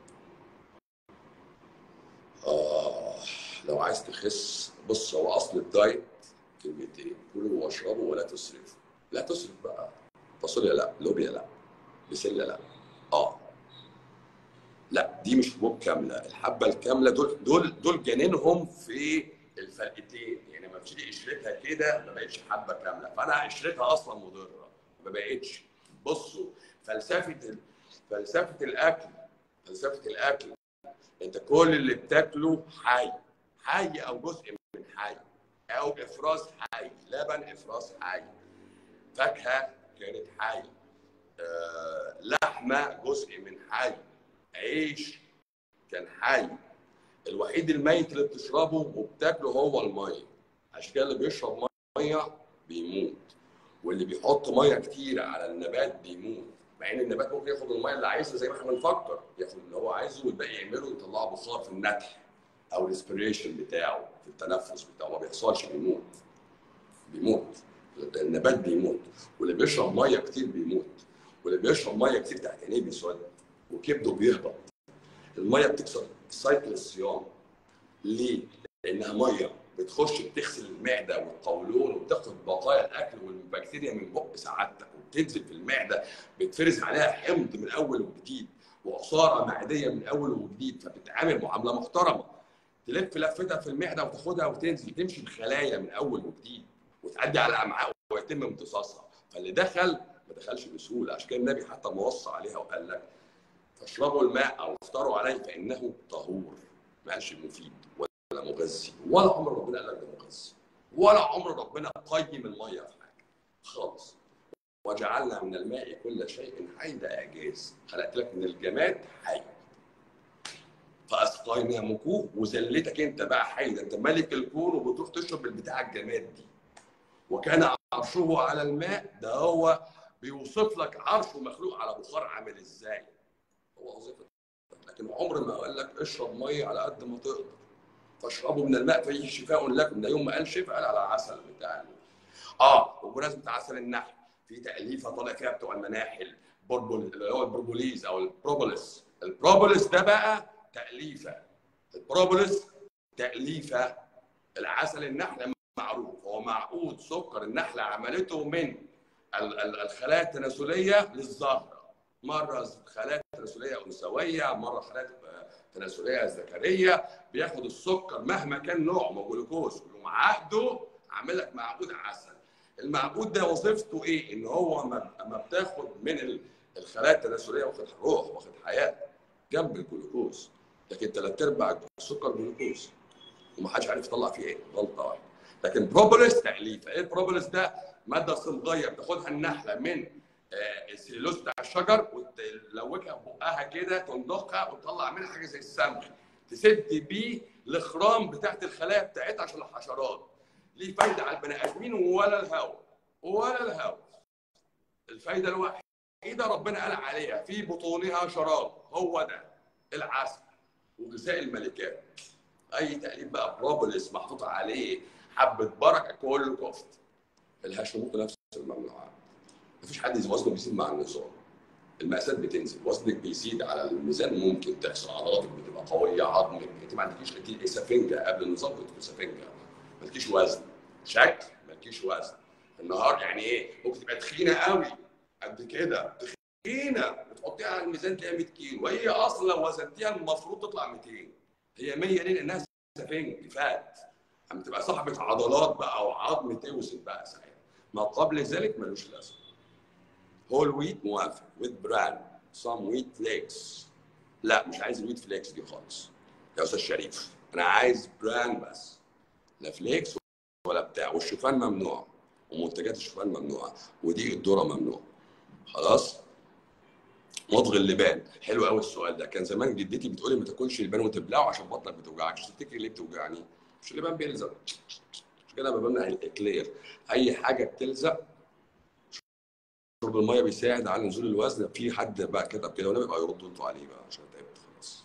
آه لو عايز تخس بص هو اصل الدايت كلمتين كلوا واشربوا ولا تسرفوا لا تسرف بقى فاصوليا لا لوبيا لا بسله لا اه لا دي مش حبوب كامله الحبه الكامله دول دول دول جنينهم في الفرقتين يعني لما بتيجي قشرتها كده ما بقتش حبه كامله فانا قشرتها اصلا مضره ما بقتش بصوا فلسفه ال... فلسفه الاكل فلسفه الاكل انت كل اللي بتاكله حي حي او جزء من حي او افراز حي لبن افراز حي فاكهه كانت حي آه، لحمه جزء من حي عيش كان حي الوحيد الميت اللي بتشربه وبتاكله هو الميه عشان كده اللي بيشرب ميه بيموت واللي بيحط ميه كتير على النبات بيموت مع ان النبات ممكن ياخد الميه اللي عايزها زي ما احنا بنفكر ياخد اللي هو عايزه والباقي يعمله ويطلعه بخار في النتح او الريسبريشن بتاعه في التنفس بتاعه ما بيحصلش بيموت بيموت النبات بيموت واللي بيشرب ميه كتير بيموت واللي بيشرب ميه كتير تحت عينيه بيسود وكبده بيهبط الميه بتكسر سايكل الصيام ليه؟ لانها ميه بتخش بتغسل المعده والقولون وبتاخد بقايا الاكل والبكتيريا من بق سعادتك وبتنزل في المعده بيتفرز عليها حمض من اول وجديد وعصاره معديه من اول وجديد فبتتعامل معامله محترمه تلف لفتها في المعده وتاخدها وتنزل تمشي بخلايا من اول وجديد وتعدي على الامعاء ويتم امتصاصها فاللي دخل ما دخلش بسهوله عشان كده النبي حتى موصى عليها وقال لك فاشربوا الماء او افطروا عليه فانه طهور ما قالش مفيد ولا مغذي ولا عمر ربنا قال لك ده مغذي ولا عمر ربنا قيم الميه في حاجه خالص وجعلنا من الماء كل شيء حي ده اعجاز خلقت لك من الجماد حي فاسقيناكم وذلتك انت بقى حي ده انت ملك الكون وبتروح تشرب البتاع الجماد دي وكان عرشه على الماء ده هو بيوصف لك عرشه مخلوق على بخار عامل ازاي هو وظيفته لكن عمر ما قال لك اشرب ميه على قد ما تقدر فاشربوا من الماء فيه شفاء لكم ده يوم ما قال شفاء قال على العسل بتاع ال- اه وبمناسبه عسل النحل في تاليفه طالع فيها بتوع المناحل بربل اللي هو البروبوليز او البروبوليس البروبوليس ده بقى تاليفه البروبوليس تاليفه العسل النحل لما معروف هو معقود سكر النحله عملته من ال- ال- الخلايا التناسليه للزهره مره خلايا تناسليه انثويه مره خلايا تناسليه ذكريه بياخد السكر مهما كان نوعه ما هو جلوكوز يقوم عقده عامل لك معقود عسل المعقود ده وظيفته ايه؟ ان هو ما ما بتاخد من ال- الخلايا التناسليه واخد روح واخد حياه جنب الجلوكوز لكن ثلاث ارباع السكر جلوكوز ومحدش عارف يطلع فيه ايه غلطه واحده لكن بروبوليس تأليف ايه البروبوليس ده ماده صمغيه بتاخدها النحله من آه، السليلوز بتاع الشجر وتلوكها ببقها كده تنضخها وتطلع منها حاجه زي الصمغ تسد بيه الاخرام بتاعت الخلايا بتاعتها عشان الحشرات ليه فايده على البني ادمين ولا الهواء ولا الهواء الفايده الوحيده ربنا قال عليها في بطونها شراب هو ده العسل وغذاء الملكات اي تقليد بقى بروبوليس محطوط عليه حبه بركه كله كفت الهاشموت نفس الممنوعات مفيش حد وزنه بيزيد مع النظام المقاسات بتنزل وزنك بيزيد على الميزان ممكن تحصل عضلاتك بتبقى قويه عظمك انت ما عندكيش انت سفنجه قبل النظام كنت سفنجه مالكيش وزن شكل مالكيش وزن النهار يعني ايه ممكن تبقى تخينه قوي قد كده تخينه وتحطيها على الميزان تلاقيها 100 كيلو وهي اصلا لو وزنتيها المفروض تطلع 200 هي 100 ليه لانها سفنج فات اما تبقى صاحبه عضلات بقى وعظم توزن بقى ساعتها ما قبل ذلك ملوش لازمه هول ويت موافق ويت بران سام ويت فليكس لا مش عايز الويت فليكس دي خالص يا استاذ شريف انا عايز بران بس لا فليكس ولا بتاع والشوفان ممنوع ومنتجات الشوفان ممنوعه ودي الذره ممنوع خلاص مضغ اللبان حلو قوي السؤال ده كان زمان جدتي بتقولي ما تاكلش اللبان وتبلعه عشان بطنك بتوجعك تفتكري ليه بتوجعني مش اللبان بيلزق مش كده بمنع الاكلير اي حاجه بتلزق شرب الميه بيساعد على نزول الوزن في حد بقى كتب كده وانا بقى يردوا انتوا عليه بقى عشان تعبت خلاص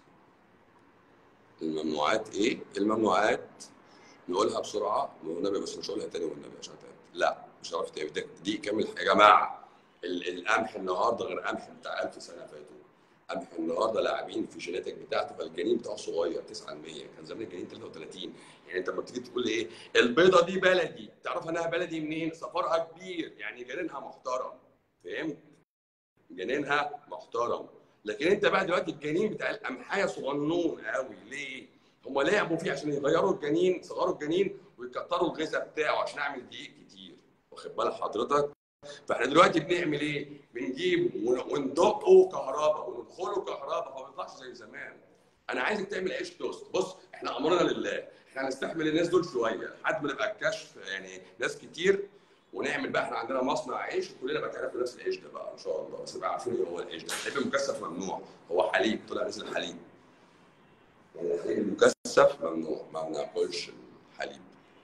الممنوعات ايه الممنوعات نقولها بسرعه والنبي بس مش هقولها تاني والنبي عشان تعبت لا مش هعرف تعبت ده- دي كامل يا جماعه ال- القمح النهارده غير قمح بتاع 1000 سنه فاتوا قمح النهارده لاعبين في جيناتك بتاعته فالجنين بتاعه صغير 9% كان زمان الجنين 33 يعني انت لما بتيجي تقول ايه البيضه دي بلدي تعرف انها بلدي منين سفرها كبير يعني جنينها محترم فهمت جنينها محترم لكن انت بقى دلوقتي الجنين بتاع القمحايه صغنون قوي ليه هم لعبوا فيه عشان يغيروا الجنين صغروا الجنين ويكتروا الغذاء بتاعه عشان اعمل دقيق كتير واخد بالك حضرتك فاحنا دلوقتي بنعمل ايه؟ بنجيب ون- وندقه كهرباء وندخله كهرباء فما بيطلعش زي زمان. انا عايزك تعمل عيش توست، بص احنا امرنا لله، احنا هنستحمل الناس دول شويه لحد ما نبقى الكشف يعني ناس كتير ونعمل بقى احنا عندنا مصنع عيش وكلنا بقى نعرف نفس العيش ده بقى ان شاء الله بس نبقى عارفين ايه هو العيش ده، الحليب المكثف ممنوع هو حليب طلع نزل حليب. يعني الحليب المكثف ممنوع ما بناكلش الحليب.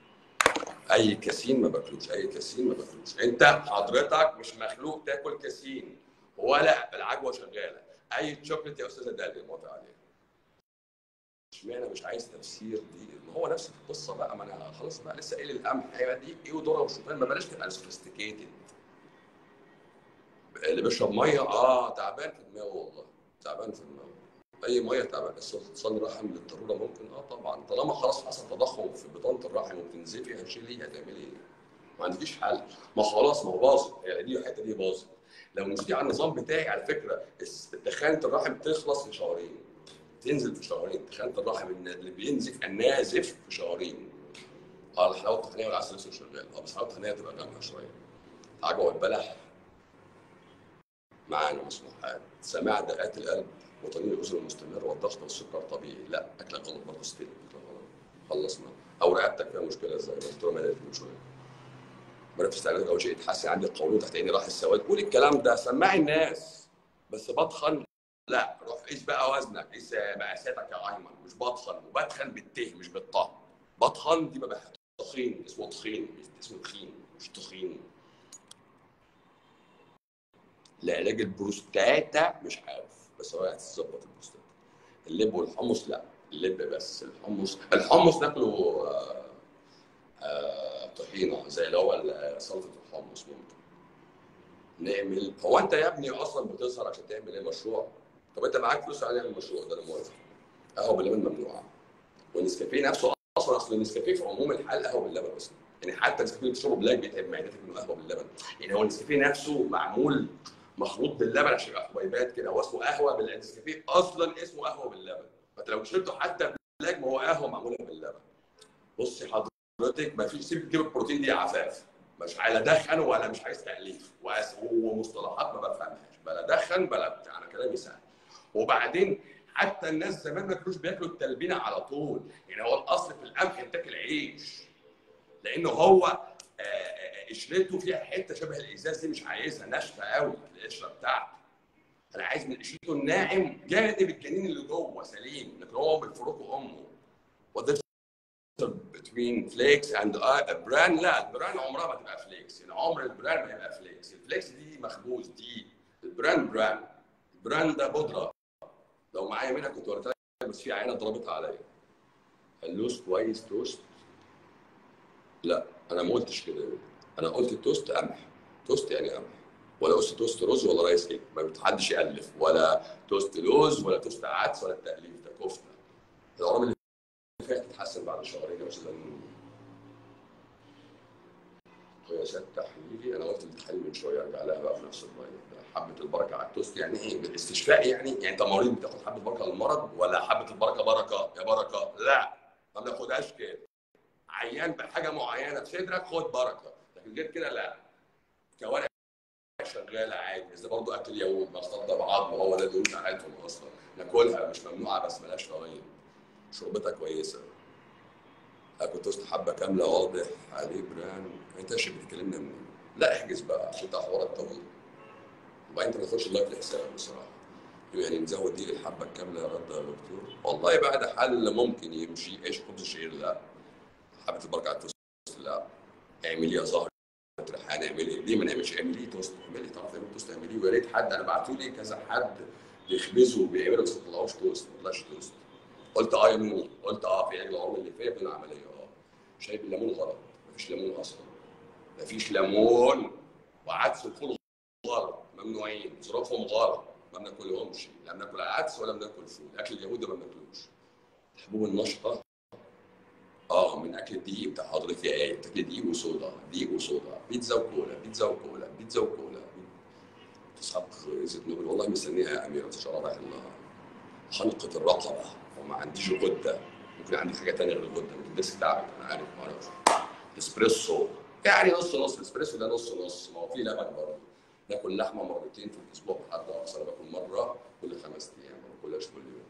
اي كاسين ما باكلوش اي كاسين ما باكلوش انت حضرتك مش مخلوق تاكل كاسين ولا العجوه شغاله اي شوكليت يا استاذه داليا موافق عليها اشمعنى مش عايز تفسير دي ما هو نفس القصه بقى ما انا خلاص بقى لسه قايل القمح هيبقى دي ايه وذره وشوفان ما بلاش تبقى سوفيستيكيتد اللي بيشرب ميه اه تعبان في دماغه والله تعبان في دماغه اي ميه تعبان بس تصلي رحم للضروره ممكن اه طبعا طالما خلاص حصل تضخم في بطانه الرحم وبتنزفي هتشيلي ايه هتعملي ايه؟ ما عندكيش حل ما خلاص ما هو باظت يعني دي الحته دي باظت لو مشيتي على النظام بتاعي على فكره الس- تخانه الرحم تخلص في شهرين تنزل في شهرين تخانه الرحم الن- اللي بينزف النازف في شهرين اه الحلاوه التقنيه والعسل لسه شغال اه بس الحلاوه التقنيه هتبقى غامقه شويه العجوه والبلح معانا مسموحات سماع دقات القلب وطنين الاذن المستمر والضغط والسكر طبيعي لا اكلك غلط برضه ستيل أكلك غلط خلصنا او رقبتك فيها مشكله ازاي ما قلت له ما من شويه مركز استعدادك اول شيء تحسن عندي القولون تحت عيني راح السواد قول الكلام ده سمعي الناس بس بطخن لا روح قيس بقى وزنك قيس مقاساتك يا ايمن مش بطخن وبتخن بالته مش بالطه بطخن دي بقى تخين اسمه تخين اسمه تخين مش تخين لعلاج البروستاتا مش عارف بس هو هتظبط البروستاتا اللب والحمص لا اللب بس الحمص الحمص ناكله آه، آه، طحينه زي اللي هو ال- سلطه الحمص ممكن نعمل هو انت يا ابني اصلا بتظهر عشان تعمل ايه مشروع طب انت معاك فلوس على نعمل مشروع ده انا موافق قهوه باللبن ممنوعه والنسكافيه نفسه اصلا اصل النسكافيه في عموم الحال قهوه باللبن اصلا يعني حتى النسكافيه اللي بتشربه بلاك بيتعب معدتك من قهوه باللبن يعني هو النسكافيه نفسه معمول مخلوط باللبن عشان يبقى حبيبات كده هو اسمه قهوه بالنسكافيه اصلا اسمه قهوه باللبن فانت لو شربته حتى بلاك ما هو قهوه معموله باللبن بصي حضرتك ما فيش سيب تجيب البروتين دي عفاف مش على دخن ولا مش عايز تاليف وأس- ومصطلحات ما بفهمهاش بلا دخن بلا بتاع انا كلامي سهل وبعدين حتى الناس زمان ما كانوش بياكلوا التلبينه على طول يعني هو الاصل في القمح بتاكل عيش لانه هو آه، آه، قشرته فيها حته شبه الازاز دي مش عايزها ناشفه قوي القشره بتاعته انا عايز من قشرته الناعم جانب الجنين اللي جوه سليم لكن هو بالفروق امه وده between flakes and uh, بران لا البران عمرها ما تبقى فليكس يعني عمر البران ما يبقى فليكس الفليكس دي مخبوز دي البران بران البران ده بودره لو معايا منها كنت وريتها لك بس في عينه ضربتها عليا اللوز كويس توست لا انا ما قلتش كده انا قلت التوست قمح توست يعني قمح ولا قلت توست رز ولا رايس كيك ما بتحدش يالف ولا توست لوز ولا توست عدس ولا التاليف ده كفته العرام اللي فاتت تتحسن بعد شهرين يا استاذ نور. قياسات تحليلي انا قلت التحاليل من شويه ارجع لها بقى في نفس اللايف حبه البركه على التوست يعني ايه بالاستشفاء يعني يعني انت مريض بتاخد حبه بركه للمرض ولا حبه البركه بركه يا بركه لا ما بناخدهاش كده عيان بحاجه معينه في صدرك خد بركه لكن غير كده لا كوارع شغاله عادي بس ده برضه اكل يوم مصدر بعض هو ده الدهون بتاعتهم اصلا ناكلها مش ممنوعه بس ملهاش فوائد شربتها كويسه اكل توست حبه كامله واضح عليه بران انت شو بتكلمنا منين؟ لا احجز بقى عشان ده حوارات طويل وبعدين انت ما تخش اللايف لحسابك بصراحه يعني نزود دي الحبه الكامله يا رد يا دكتور والله بقى ده حل ممكن يمشي عيش خبز الشعير لا حبه البركه على التوست لا اعملي يا زهر ريحان اعملي ليه ما نعملش اعملي توست اعملي تعرف تعملي توست اعمليه ويا ريت حد انا بعتوا لي كذا حد بيخبزوا بيعملوا بس ما طلعوش توست ما طلعش توست قلت اه يا نور قلت اه في علاج العمر اللي فيها بدون عمليه اه شاي بالليمون غلط مفيش ليمون اصلا مفيش ليمون وعدس وفول غلط ممنوعين ظروفهم غلط ما بناكلهمش لا بناكل عدس ولا بناكل فول اكل اليهود ده ما بناكلوش الحبوب النشطه اه من اكل الدقيق بتاع حضرتك يا ايه بتاكل دقيق وصودا دقيق وصودا بيتزا وكولا بيتزا وكولا بيتزا وكولا تصحى زيت نوبل والله مستنيها يا اميره ان شاء الله رايح لها خلقة الرقبة وما عنديش غدة ممكن عندي حاجة تانية غير الغدة ممكن ديسك تعبت أنا عارف ما أعرفش اسبريسو يعني نص نص الاسبريسو ده نص نص ما هو في لبن برضه باكل لحمة مرتين في الأسبوع بحد أقصى أنا باكل مرة كل خمس أيام ما باكلهاش كل يوم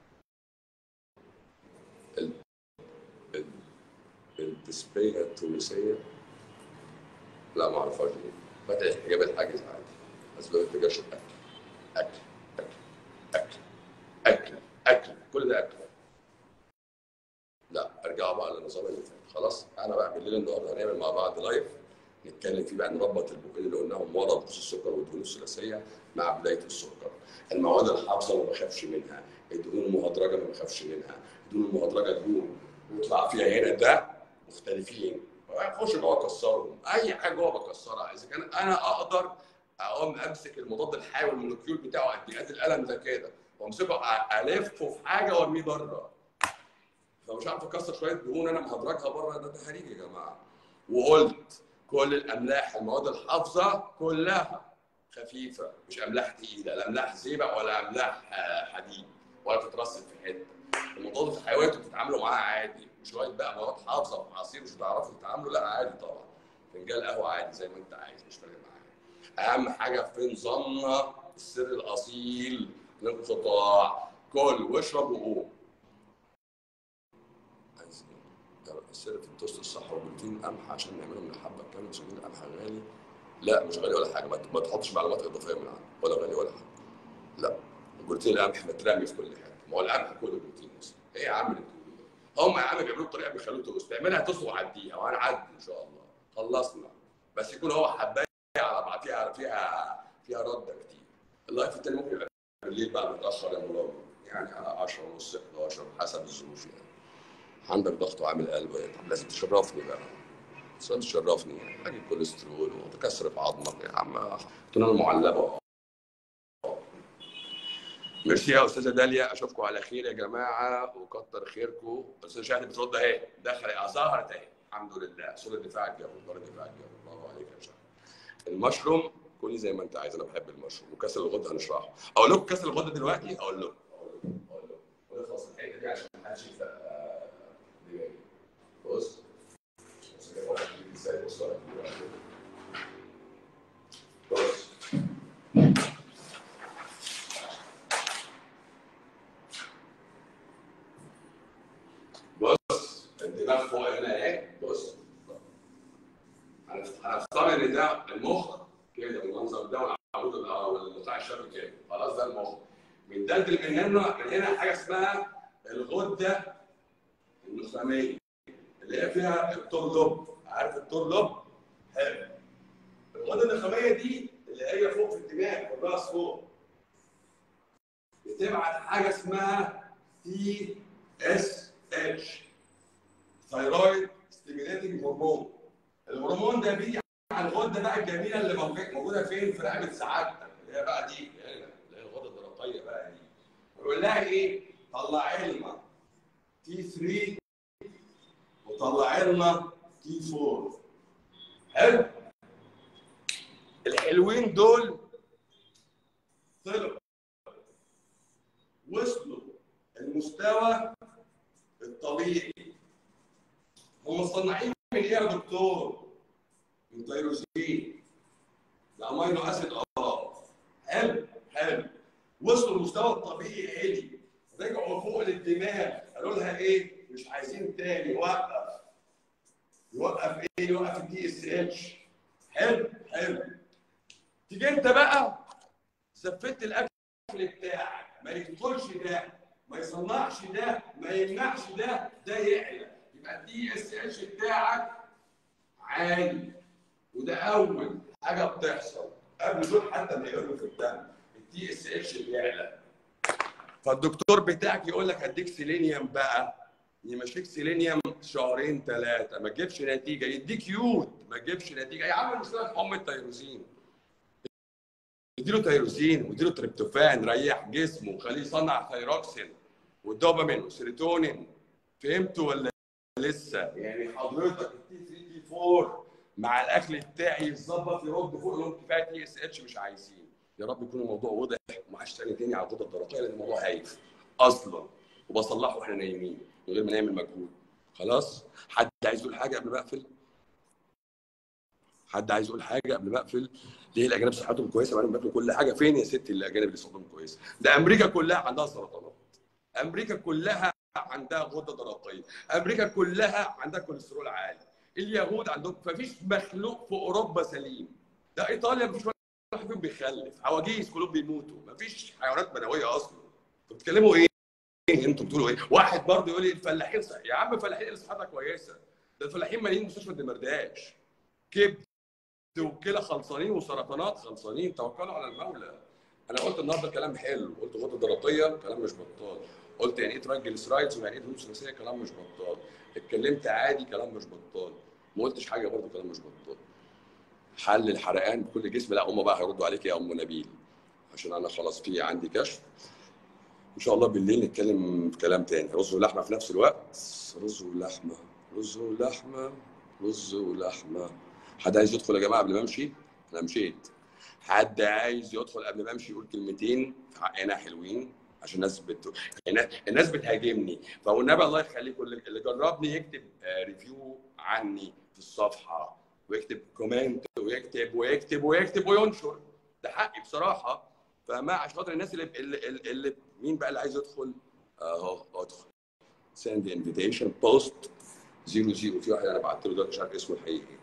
ال ال الدسبية التونسية لا ما أعرفهاش دي فتح حجاب الحاجز عادي أسباب التجاشف أكل أكل أكل أكل أكل أكل كل ده أكل لا ارجعوا بقى للنظام اللي فات خلاص انا بقى بالليل النهارده هنعمل مع بعض لايف نتكلم فيه بقى نربط البقين اللي قلناهم ورا بخصوص السكر والدهون الثلاثيه مع بدايه السكر المواد الحافظه ما بخافش منها الدهون المهدرجه ما بخافش منها الدهون المهدرجه دهون ويطلع فيها هنا ده مختلفين اخش جوه اكسرهم اي حاجه جوه بكسرها اذا كان انا اقدر اقوم امسك المضاد الحيوي المولكيول بتاعه قد قد القلم ده كده وامسكه الفه في حاجه وارميه بره فمش عارف اكسر شويه دهون انا مهدرجها بره ده تهريج يا جماعه وقلت كل الاملاح المواد الحافظه كلها خفيفه مش املاح تقيله لا املاح زئبق ولا املاح آه، حديد ولا تترسب في حته المضادات الحيويه انتوا بتتعاملوا معاها عادي شويه بقى مواد حافظه في عصير مش هتعرفوا تتعاملوا لا عادي طبعا فنجان قهوه عادي زي ما انت عايز مش فارق معايا اهم حاجه في نظامنا السر الاصيل الانقطاع كل واشرب وقوم عايز ايه؟ يا سيرة التوست الصح والبروتين قمح عشان نعمله من الحبه الكامله عشان القمح غالي لا مش غالي ولا حاجه ما ما تحطش معلومات اضافيه من عنده ولا غالي ولا حاجه لا البروتين القمح مترمي في كل حته ما هو القمح كله بروتين اصلا ايه يا عم اللي بتقوله ده؟ هم يا عم بيعملوا بطريقه بيخلوه توست تعملها توست وعديها وهنعدي ان شاء الله خلصنا بس يكون هو حبايه على بعضيها فيها فيها رده كتير اللايف التاني ممكن يبقى بالليل بقى متاخر يا مولانا يعني على 10 ونص 11 حسب الظروف يعني عندك ضغط وعامل قلب طب لازم تشرفني بقى بس لازم تشرفني يعني حاجه كوليسترول وتكسر في عظمك يا عم تنام المعلبه ميرسي يا استاذه داليا اشوفكم على خير يا جماعه وكتر خيركم استاذه شهد بترد اهي دخل ظهرت اهي الحمد لله صوره الدفاع الجوي دار الدفاع الجوي برافو عليك يا شهر المشروم كلي زي ما انت عايز انا بحب المشروم وكسر الغده هنشرحه اقول لكم كسر الغده دلوقتي اقول لكم اقول لكم اقول لكم ونخلص الحته دي عشان ما حدش يفهم آه، اللي جاي. بص بص كده واحد يجيب ازاي بص واحد يجيب واحد كده. بص بص الدماغ فوق هنا اهي بص هنفترض ان ده المخ كده بالمنظر ده والعمود والبتاع الشرقي كده خلاص ده المخ بندلدل من هنا من هنا حاجه اسمها الغده النخاميه اللي هي فيها التورلوب عارف التورلوب؟ حلو الغده النخاميه دي اللي هي فوق في الدماغ في الراس فوق بتبعت حاجه اسمها تي اس اتش ثايرويد ستيميليتنج هرمون الهرمون ده بيجي على الغده بقى الجميله اللي موجو- موجوده فين في رقبه سعادتك اللي هي بقى دي هنا اللي هي الغده الدرقيه بقى دي يقول لها ايه؟ طلعي لنا تي 3 وطلعي لنا تي 4 حلو الحلوين دول طلعوا وصلوا المستوى الطبيعي هم مصنعين من ايه يا دكتور؟ من تيروزين ده امينو اسيد اه حلو حلو وصلوا المستوى الطبيعي عالي رجعوا فوق للدماغ قالوا لها ايه؟ مش عايزين تاني وقف يوقف ايه؟ يوقف الدي اس اتش حلو حلو تيجي انت بقى زفت الاكل بتاعك ما يدخلش ده ما يصنعش ده ما يمنعش ده ده يعلى يبقى الدي اس اتش بتاعك عالي وده اول حاجه بتحصل قبل دول حتى ما يقولوا في الدم الدي اس اتش بيعلى فالدكتور بتاعك يقول لك هديك سيلينيوم بقى يمشيك سيلينيوم شهرين ثلاثه ما تجيبش نتيجه يديك يود ما تجيبش نتيجه يا عم المشكله في ام التيروزين اديله تيروزين واديله تريبتوفان ريح جسمه وخليه يصنع ثيروكسين والدوبامين والسيروتونين فهمتوا ولا لسه يعني حضرتك التي 3 تي 4 مع الاكل بتاعي يظبط يرد فوق يقول كفايه تي اس اتش مش عايزين يا رب يكون الموضوع واضح وما عادش تاني تاني على الغده الدرقيه لان الموضوع هايف اصلا وبصلحه واحنا نايمين من غير ما نعمل مجهود خلاص حد عايز يقول حاجه قبل ما اقفل حد عايز يقول حاجه قبل ما اقفل ليه الاجانب صحتهم كويسه بعدين بياكلوا كل حاجه فين يا ستي الاجانب اللي صحتهم كويسه ده امريكا كلها عندها سرطانات امريكا كلها عندها غده درقيه امريكا كلها عندها كوليسترول عالي اليهود عندهم مفيش مخلوق في اوروبا سليم ده ايطاليا مفيش واحد فيهم بيخلف عواجيز كلهم بيموتوا مفيش حيوانات منويه اصلا انتوا بتتكلموا ايه انتوا بتقولوا ايه واحد برضه يقول لي الفلاحين صح يا عم الفلاحين اللي صحتها كويسه ده الفلاحين مالين مستشفى الدمرداش كبد وكلى خلصانين وسرطانات خلصانين توكلوا على المولى انا قلت النهارده كلام حلو قلت غده درقيه كلام مش بطال قلت يعني ايه تراجلسرايدز ويعني ايه دهون ثلاثيه كلام مش بطال اتكلمت عادي كلام مش بطال ما قلتش حاجه برضه كلام مش بطال حل الحرقان بكل جسم لا هم بقى هيردوا عليك يا ام نبيل عشان انا خلاص في عندي كشف ان شاء الله بالليل نتكلم في كلام تاني رز ولحمه في نفس الوقت رز ولحمه رز ولحمه رز ولحمه حد عايز يدخل يا جماعه قبل ما امشي انا مشيت حد عايز يدخل قبل ما امشي يقول كلمتين في حقنا حلوين عشان الناس بت... الناس- الناس بتهاجمني فوالنبي الله يخليكم اللي اللي جربني يكتب آه، ريفيو عني في الصفحه ويكتب كومنت ويكتب ويكتب ويكتب وينشر ده حقي بصراحه فما عشان خاطر الناس اللي, اللي, اللي, اللي مين بقى اللي عايز يدخل اهو ادخل سند انفيتيشن بوست 00 في واحد انا بعت له دلوقتي مش عارف اسمه الحقيقي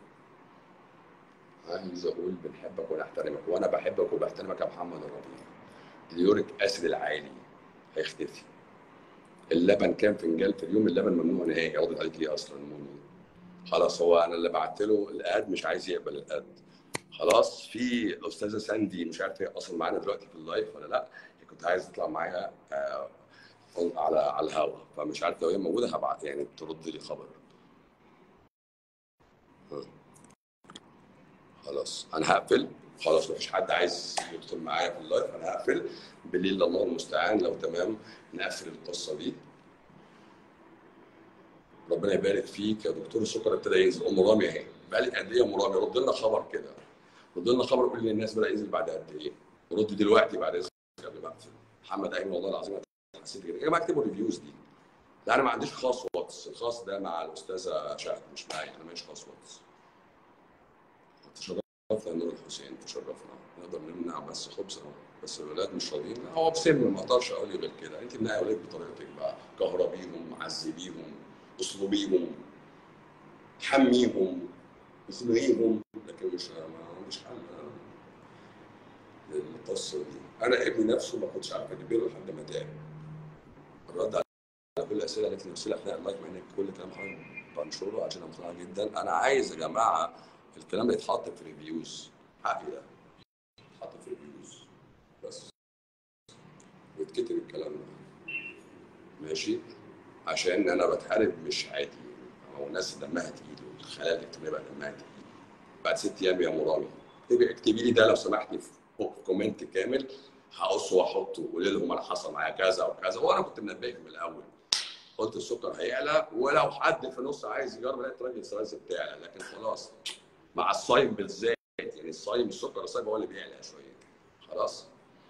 عايز اقول بنحبك ونحترمك وانا بحبك وبحترمك يا محمد الربيع اليوريك اسيد العالي هيختفي اللبن كام فنجان في اليوم اللبن ممنوع نهائي ردت عليك ليه اصلا ممنوع خلاص هو انا اللي بعت له الاد مش عايز يقبل الاد خلاص في استاذه ساندي مش عارف هي اصلا معانا دلوقتي في اللايف ولا لا هي كنت عايز تطلع معايا آه، على على الهوا فمش عارف لو هي موجوده هبعت يعني ترد لي خبر ها. خلاص انا هقفل خلاص مفيش حد عايز يدخل معايا في اللايف انا هقفل بالليل الله المستعان لو تمام نقفل القصه دي ربنا يبارك فيك يا دكتور السكر ابتدى ينزل ام رامي اهي بقالك قد ايه يا ام رامي رد لنا خبر كده رد لنا خبر قول للناس بدا ينزل بعد قد ايه رد دلوقتي بعد اذنك قبل ما اقفل محمد ايمن والله العظيم أنا حسيت كده يا جماعه اكتبوا الريفيوز دي لا انا ما عنديش خاص واتس الخاص ده مع الاستاذه شهد مش معايا انا ماليش خاص واتس تشرفنا يا نور الحسين تشرفنا نقدر نمنع بس خبز أهو. بس الولاد مش راضيين لا، هو بسن ما اقدرش اقول غير كده انت منعي اولادك بطريقتك بقى كهربيهم عذبيهم اسلوبيهم حميهم اخنقيهم لكن مش ما عنديش حل للقصه دي انا ابني نفسه ما كنتش عارف اجبره لحد ما تعب الرد على كل الاسئله التي نفسي اثناء اللايف مع ان كل كلام حضرتك بنشره عشان انا مقتنع جدا انا عايز يا جماعه الكلام ده يتحط في ريفيوز حقي ده يتحط في ريفيوز بس ويتكتب الكلام ده ماشي عشان انا بتحارب مش عادي او الناس دمها تقيل والخلايا الالكترونيه بقى دمها تقيل بعد ست ايام يا مرامي اكتبي اكتبي لي ده لو سمحتي في في كومنت كامل هقصه واحطه وقولي لهم انا حصل معايا كذا وكذا وانا كنت منبهك من الاول قلت السكر هيعلى ولو حد في النص عايز يجرب لقيت راجل السلاسل بتاعلى لكن خلاص مع الصايم بالذات يعني الصايم السكر الصايم هو اللي بيعلى شويه خلاص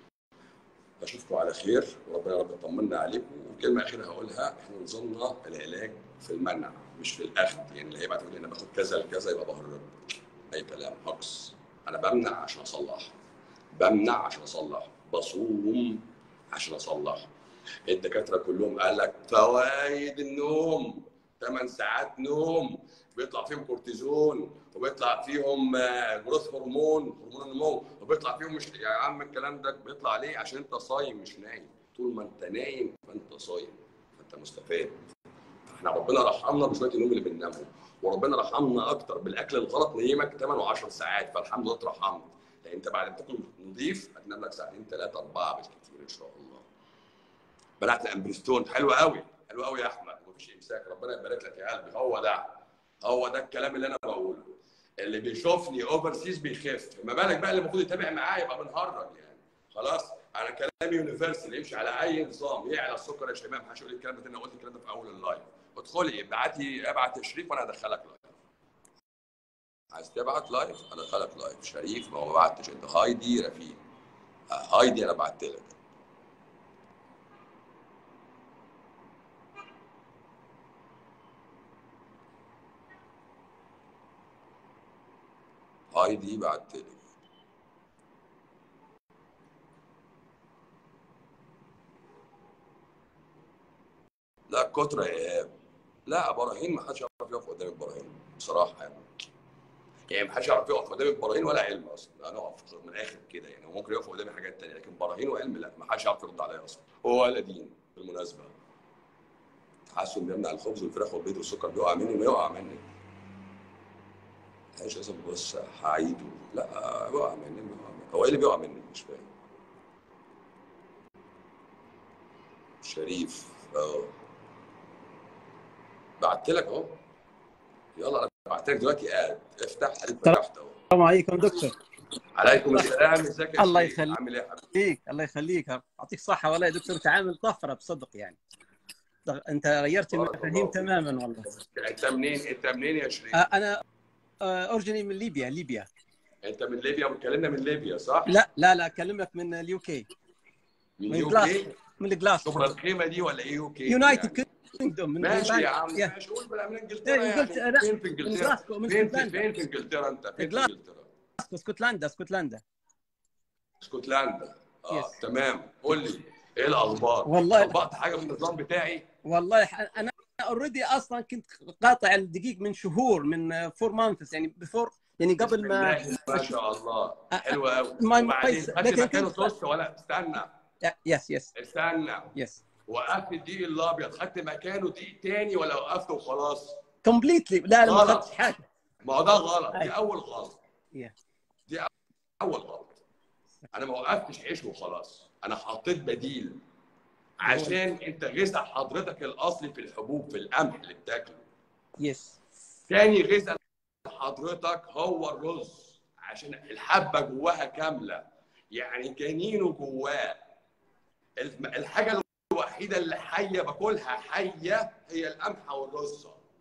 اشوفكم على خير وربنا يا رب يطمنا عليكم وكلمه اخيره هقولها احنا نظامنا العلاج في المنع مش في الاخذ يعني اللي هيبعت يقول لي انا باخد كذا لكذا يبقى بهرب اي كلام هجص انا بمنع عشان اصلح بمنع عشان اصلح بصوم عشان اصلح الدكاتره كلهم قال لك فوائد النوم 8 ساعات نوم بيطلع فيهم كورتيزون وبيطلع فيهم آه، جروث هرمون هرمون النمو وبيطلع فيهم مش يا عم الكلام ده بيطلع ليه عشان انت صايم مش نايم طول ما انت نايم فانت صايم فانت مستفاد احنا ربنا رحمنا بشويه النوم اللي بننامهم وربنا رحمنا اكتر بالاكل الغلط نيمك 8 و10 ساعات فالحمد لله اترحمت لان انت بعد ما تاكل نظيف هتنام لك ساعتين ثلاثه اربعه بالكثير ان شاء الله بلعت الامبريستون حلو قوي حلو قوي يا احمد مفيش امساك ربنا يبارك لك يا قلبي هو ده هو ده الكلام اللي انا بقوله اللي بيشوفني اوفر سيز بيخف ما بالك بقى اللي المفروض يتابع معايا يبقى بنهرج يعني خلاص انا كلامي يونيفرسال يمشي على اي نظام يعلى السكر يا شباب محدش يقول لي الكلام ده انا قلت الكلام ده في اول اللايف ادخلي ابعتي ابعت تشريف وانا ادخلك لايف عايز تبعت لايف ادخلك لايف شريف ما هو ما بعتش انت هايدي رفيق آه، هايدي انا بعت لك هايدي بعت لك لا كترة يا ايهاب لا ابراهيم ما حدش يعرف يقف قدام ابراهيم بصراحه يعني يعني ما حدش يعرف يقف قدام ابراهيم ولا علم اصلا انا اقف من الاخر كده يعني هو ممكن يقف قدامي حاجات تانية لكن براهين وعلم لا ما حدش يعرف يرد عليا اصلا هو ولا دين بالمناسبه حاسه بيمنع الخبز والفراخ والبيض والسكر بيقع مني ما يقع مني ماشي لازم بص هعيده لا بيقع مني بيقع مني هو ايه اللي بيقع مني مش فاهم شريف اه بعت لك اهو يلا انا بعت لك دلوقتي قاعد افتح اديك تمام. فتحت اهو السلام عليكم دكتور عليكم السلام ازيك يا الله شريف؟ يخليك. عامل ايه يا حبيبي يخليك الله يخليك يعطيك الصحة والله يا دكتور انت عامل طفرة بصدق يعني انت غيرت بارك المفاهيم الله فيك. تماما والله انت منين انت منين يا شريف آه، انا آه، اورجني من ليبيا ليبيا انت من ليبيا وبتكلمنا من ليبيا صح لا لا لا اكلمك من اليو كي من من يو جلاس كي من الجلاس شبرا الخيمه دي ولا ايه يو كي يونايتد كينجدوم من ماشي من- يا عم يا. ماشي قول بقى من انجلترا إيه، يا قلت- أخي. لا، فين في من انجلترا جلاسكو من فين في اسكتلندا فين في انجلترا انت فين في جلاسكو. انجلترا اسكتلندا اسكتلندا اسكتلندا اه Yes. تمام قول لي ايه الاخبار والله- طبقت حاجه من النظام بتاعي والله ح- انا اوريدي اصلا كنت قاطع الدقيق من شهور من فور مانثس يعني بيفور يعني قبل بسم ما الله ما شاء الله حلو قوي ما- وبعدين كويس. خدت لكن مكانه كنت- توست ولا استنى يس يس استنى يس وقفت الدقيق الابيض خدت مكانه دقيق تاني ولا وقفته وخلاص كومبليتلي لا لا ما غلط. اخذتش حاجه ما هو ده غلط دي أيوة. اول غلط Yeah. دي اول غلط انا ما وقفتش عيش وخلاص انا حطيت بديل عشان انت غذاء حضرتك الاصلي في الحبوب في القمح اللي بتاكله يس تاني غذاء حضرتك هو الرز عشان الحبه جواها كامله يعني جنينه جواه الم- الحاجه الوحيده اللي حيه باكلها حيه هي القمح والرز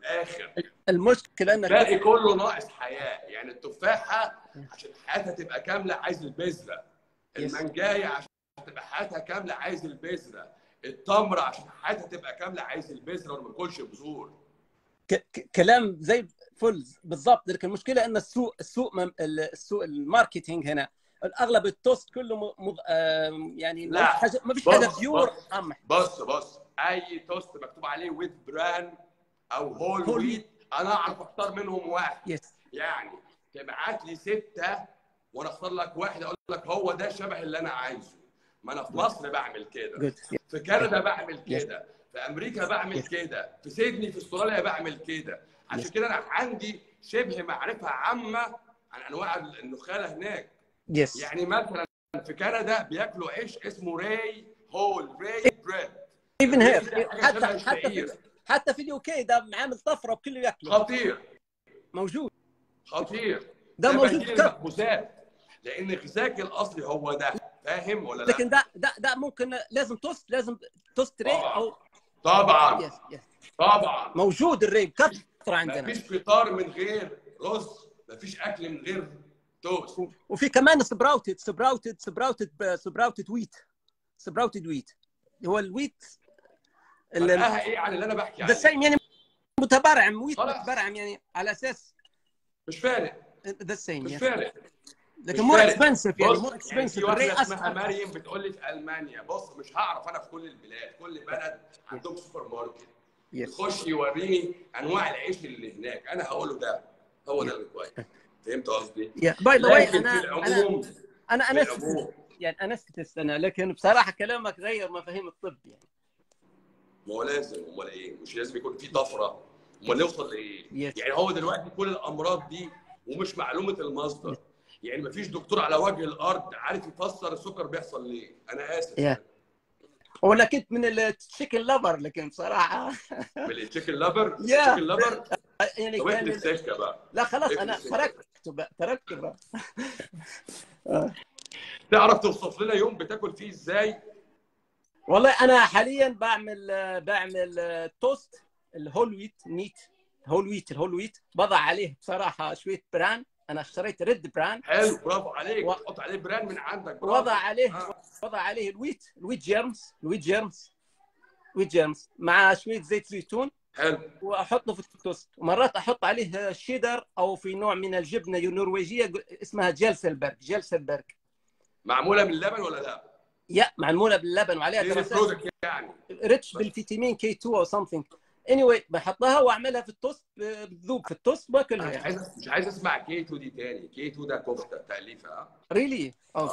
الاخر المشكله انك الباقي كله ناقص حياه يعني التفاحه عشان حياتها تبقى كامله عايز البذره يس. المانجايه عشان تبقى حياتها كامله عايز البذره التمره عشان حياتها تبقى كامله عايز البذره وما ياكلش بذور ك- ك- كلام زي الفل بالضبط لكن المشكله ان السوق السوق مم- ال- السوق الماركتينج هنا اغلب التوست كله م... مض... آم، يعني ما لا. فيش حاجه ما فيش بص- حاجه بيور بص. قمح بص بص اي توست مكتوب عليه ويت بران او هول هول ويت انا اعرف اختار منهم واحد يس يعني تبعت لي سته وانا اختار لك واحد اقول لك هو ده شبه اللي انا عايزه ما انا في مصر بعمل كده جود في كندا بعمل كده في امريكا بعمل Yes. كده في سيدني في استراليا بعمل كده عشان Yes. كده انا عندي شبه معرفه عامه عن انواع النخاله هناك يس يعني مثلا في كندا بياكلوا عيش اسمه راي هول راي بريد ايفن الراي هير ده حاجة حتى شبه حتى الشعير. في حتى في اليو كي ده عامل طفره وكله ياكله خطير موجود خطير ده موجود بديل كتير. المخبوزات لان غذاك الاصلي هو ده فاهم ولا لا؟ لكن ده ده ده ممكن لازم توست لازم توست ري او طبعا يس يس طبعا موجود الري كثره ما عندنا فيش فطار من غير رز ما فيش اكل من غير توست وفي كمان سبراوتد سبراوتد سبراوتد سبراوتد ويت سبراوتد ويت هو الويت فرقها ايه عن اللي انا بحكي ذا عنه سيم يعني متبرعم ويت خلاص. متبرعم يعني على اساس مش فارق ذا سيم مش يعني فارق لكن مش مور فارق. اكسبنسيف يعني بص مور يعني في اكسبنسيف الري واحده اسمها اسهل مريم بتقول لي في المانيا بص مش هعرف انا في كل البلاد كل بلد عندهم سوبر ماركت يس يخش يوريني انواع العيش اللي هناك انا هقول له ده هو ده اللي كويس فهمت قصدي؟ يا باي ذا واي لكن انا في انا العموم انا في انست العموم يعني انست السنه لكن بصراحه كلامك غير مفاهيم الطب يعني ما هو لازم امال ايه؟ مش لازم يكون في طفره امال نوصل لايه؟ Yes. يعني هو دلوقتي كل الامراض دي ومش معلومه المصدر يعني مفيش دكتور على وجه الارض عارف يفسر السكر بيحصل ليه انا اسف Yeah. وانا كنت من التشيكن لافر لكن بصراحه من التشيكن لافر Yeah. التشيكن لافر يعني طب اقفل كان السكه بقى لا خلاص اقفل انا السكة. تركت بقى تركت بقى تعرف توصف لنا يوم بتاكل فيه ازاي؟ والله انا حاليا بعمل بعمل توست الهول ويت ميت هول ويت الهول ويت بضع عليه بصراحه شويه بران انا اشتريت ريد بران حلو برافو عليك و- تحط عليه براند من عندك برافو. وضع عليه آه. وضع عليه الويت الويت جيرمز الويت جيرمز ويت جيرمز مع شويه زيت زيتون حلو واحطه في التوست ومرات احط عليه شيدر او في نوع من الجبنه النرويجيه اسمها جيلسلبرغ جيلسلبرغ معموله من اللبن ولا لا؟ يا معموله باللبن وعليها دي دراسات برودكت يعني ريتش بالفيتامين كي 2 او something anyway بحطها واعملها في التوست بتذوب في التوست باكلها انا مش يعني عايز مش عايز اسمع كيتو دي تاني كيتو ده كفته تاليفه ها ريلي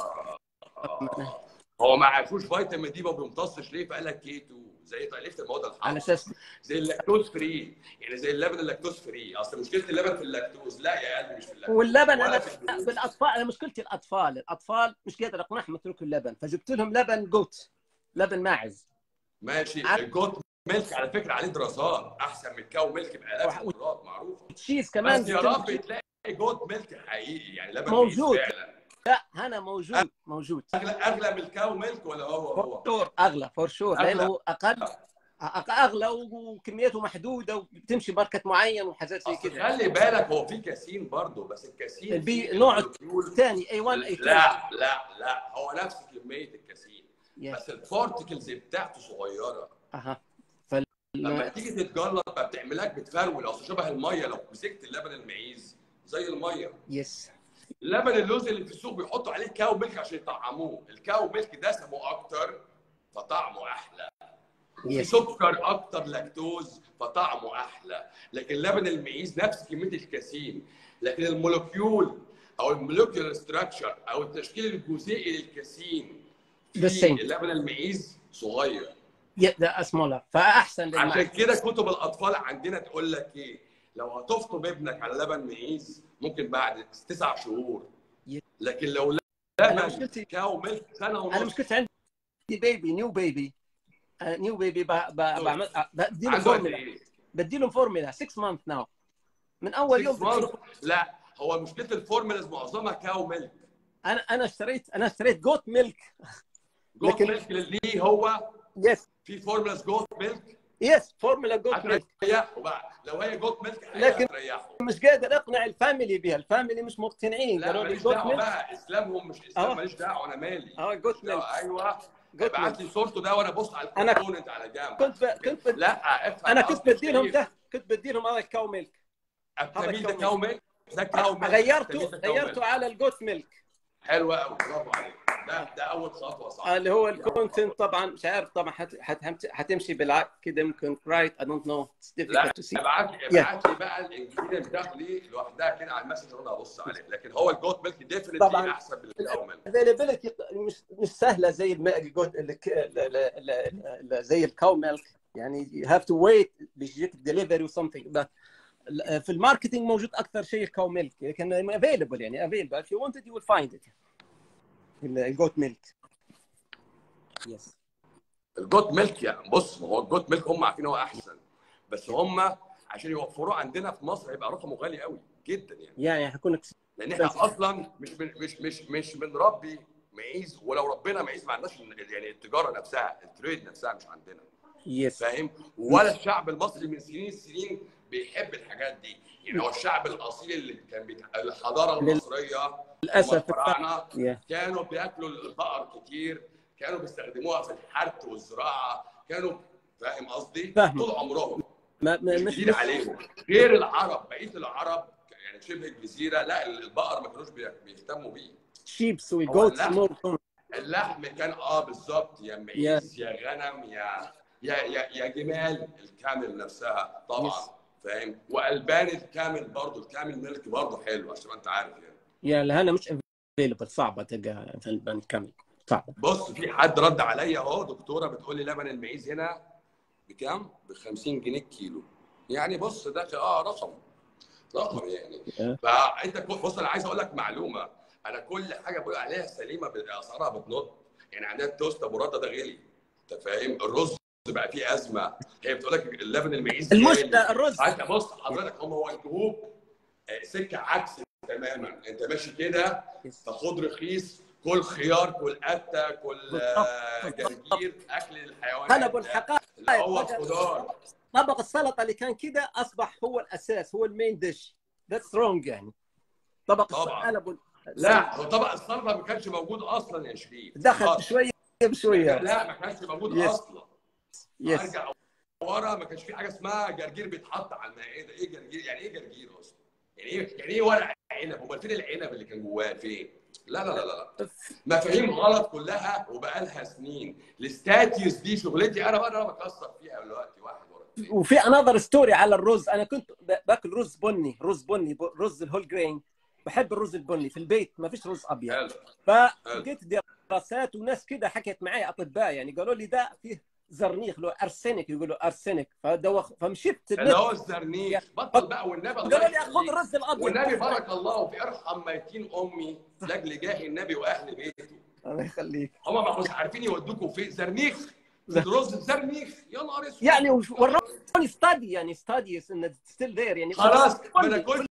هو ما عرفوش فيتامين دي ما بيمتصش ليه فقال لك كيتو زي تاليفه المواد على الحافظه اساس زي اللاكتوز فري يعني زي اللبن اللاكتوز فري اصل مشكله اللبن في اللاكتوز لا يا قلبي مش في اللاكتوز واللبن ولا انا في الدهون. بالاطفال انا مشكلتي الاطفال الاطفال مش قادر اقنعهم يتركوا اللبن فجبت لهم لبن جوت لبن ماعز ماشي عارف- الجوت ميلك على فكره عليه دراسات احسن من الكاو ميلك بالاف و- المرات معروفه تشيز كمان بس يا رب تلاقي جوت ميلك حقيقي يعني لبن موجود. ميز فعلا لا هنا موجود موجود اغلى اغلى من الكاو ميلك ولا هو فور هو شور اغلى فور شور أغلى. لانه اقل أق- اغلى وكميته محدوده وبتمشي ماركت معين وحاجات زي اصل كده خلي بالك هو في كاسين برضه بس الكاسين البي فيه نوع المولكيول- الثاني اي 1 اي 2 لا لا لا هو نفس كميه الكاسين Yeah. بس البارتكلز بتاعته صغيره اها لما فال... تيجي تتجلط بقى بتعملك بتفرول اصل شبه الميه لو مسكت اللبن المعيز زي الميه يس اللبن اللوز اللي في السوق بيحطوا عليه كاو ميلك عشان يطعموه الكاو ميلك دسمه اكتر فطعمه احلى وفي يس سكر اكتر لاكتوز فطعمه احلى لكن لبن المعيز نفس كميه الكاسين لكن المولكيول او المولكيولر ستراكشر او التشكيل الجزيئي للكاسين The في same. اللبن المعيز صغير ده سمولر فاحسن عشان للمعدة كده كتب الاطفال عندنا تقول لك ايه لو هتفطم ابنك على لبن معيز ممكن بعد تسع شهور ي- لكن لو أنا لبن مشكلتي- كاو ميلك سنه انا ونص مشكلتي عندي بيبي نيو بيبي نيو بيبي بعمل بدي له عنده قد فورمولا ايه؟ بدي له فورمولا 6 مانث ناو من اول يوم Six months؟ بديله- لا هو مشكله الفورمولاز معظمها كاو ميلك انا انا اشتريت انا اشتريت جوت ميلك جوت لكن- ميلك اللي هو يس في فورمولاز جوت ميلك يس فورمولا جوت ميلك هتريحوا بقى لو هي جوت ميلك لكن- هتريحوا مش قادر اقنع الفاميلي بها الفاميلي مش مقتنعين لا قالوا لي ماليش جوت دعوه ميلك بقى اسلامهم مش اسلام اه. ماليش دعوه انا مالي اه جوت لا، ميلك ايوه جوت ابعت ميلك لي صورته ده وانا ابص على أنا الكومبوننت على جنب كنت ب... كنت ب... لا افهم انا كنت قصدي بديلهم شريف. ده كنت بديلهم هذا الكاو ميلك التمييز ده كاو كاو ميلك ده كاو ميلك غيرته التمييز ده كاو غيرته ميلك. على الجوت ميلك حلو قوي برافو عليك ده ده اول خطوه صح اللي هو الكونتنت طبعا مش عارف طبعا حت... حت... حتمشي بالعكس كده ممكن رايت اي دونت نو اتس لا ديفيكولت تو سي ابعت لي ابعت لي بقى الانجريدينت بتاعتي لوحدها كده على المسج وانا هبص عليه لكن هو الجوت ميلك ديفنتلي طبعاً. احسن من الكاو ميلك availability مش مش سهله زي الم... الجوت ال... ال... ال... ال... ال... زي الكاو ميلك يعني you have to wait بيجيك ديليفري something but في الماركتينج موجود اكثر شيء الكاو ميلك لكن available يعني available if you want it you will find it الجوت ميلك يس الجوت ميلك يعني بص ما هو الجوت ميلك هم عارفين هو احسن بس هم عشان يوفروه عندنا في مصر هيبقى رقمه غالي قوي جدا يعني يعني حيكون لان احنا اصلا مش من مش مش مش بنربي معيز ولو ربنا معيز ما عندناش يعني التجاره نفسها التريد نفسها مش عندنا يس فاهم ولا الشعب المصري من سنين السنين بيحب الحاجات دي يعني هو الشعب الاصيل اللي كان بيت... الحضاره المصريه للاسف الفراعنه Yeah. كانوا بياكلوا البقر كتير كانوا بيستخدموها في الحرث والزراعه كانوا فاهم قصدي فاهمك. طول عمرهم ما ما- مش مش جديد عليهم غير العرب بقيه العرب يعني شبه الجزيره لا البقر ما كانوش بي- بيهتموا بيه sheeps هو وجوتس اللحم. مور اللحم كان اه بالظبط يا معيز يا غنم يا يا يا, يا جمال الكامل نفسها طبعا Yes. فاهم والبان الكامل برضه الكامل ملك برضه حلو عشان انت عارف يعني يا لهنا مش افيلبل صعبه تلقى في البان كامل صعبه بص في حد رد عليا اهو دكتوره بتقول لي لبن المعيز هنا بكام؟ ب 50 جنيه الكيلو يعني بص ده اه رقم رقم يعني آه. فانت كو- بص انا عايز اقول لك معلومه انا كل حاجه بقول عليها سليمه اسعارها بتنط يعني عندنا التوست ابو رده ده غالي انت فاهم الرز بقى فيه ازمه هي بتقول لك اللبن المعيز المشكله غالي. الرز انت بص حضرتك هم وجهوك آه، سكه عكس تماما انت ماشي كده فخد رخيص كل خيار كل قته كل آه، جرجير اكل الحيوانات قلبوا الحقائق اللي هو الخضار طبق السلطه اللي كان كده اصبح هو الاساس هو المين ديش ذاتس رونج يعني طبق طبعاً. السلطه قلبوا لا هو طبق السلطه ما كانش موجود اصلا يا شريف دخل خالص. بشويه بشويه لا ما كانش موجود Yes. اصلا يس ارجع ورا ما كانش في حاجه اسمها جرجير بيتحط على المائده ايه جرجير يعني ايه جرجير اصلا يعني ايه يعني ايه ورق عنب امال فين العنب اللي كان جواه فين لا لا لا لا لا مفاهيم غلط كلها وبقالها سنين الستاتيوس دي شغلتي انا بقى انا بكسر فيها دلوقتي واحد ورا التاني. وفي انذر ستوري على الرز انا كنت ب- باكل رز بني رز بني ب- رز الهول جرين بحب الرز البني في البيت ما فيش رز ابيض حلو فلقيت دراسات وناس كده حكت معي اطباء يعني قالوا لي ده فيه زرنيخ له ارسنك يقولوا ارسنك فدوخ فمشيت اللي هو الزرنيخ بطل بقى والنبي الله قالوا لي خذ يخليك. الرز الابيض والنبي بارك الله وفي ارحم ميتين امي لاجل جاه النبي واهل بيته الله يخليك هم ما مش عارفين يودوكوا فين زرنيخ الرز زرنيخ يا نهار اسود يعني وروني ستادي يعني ستاديز ان ستيل ذير يعني خلاص ما ناكلش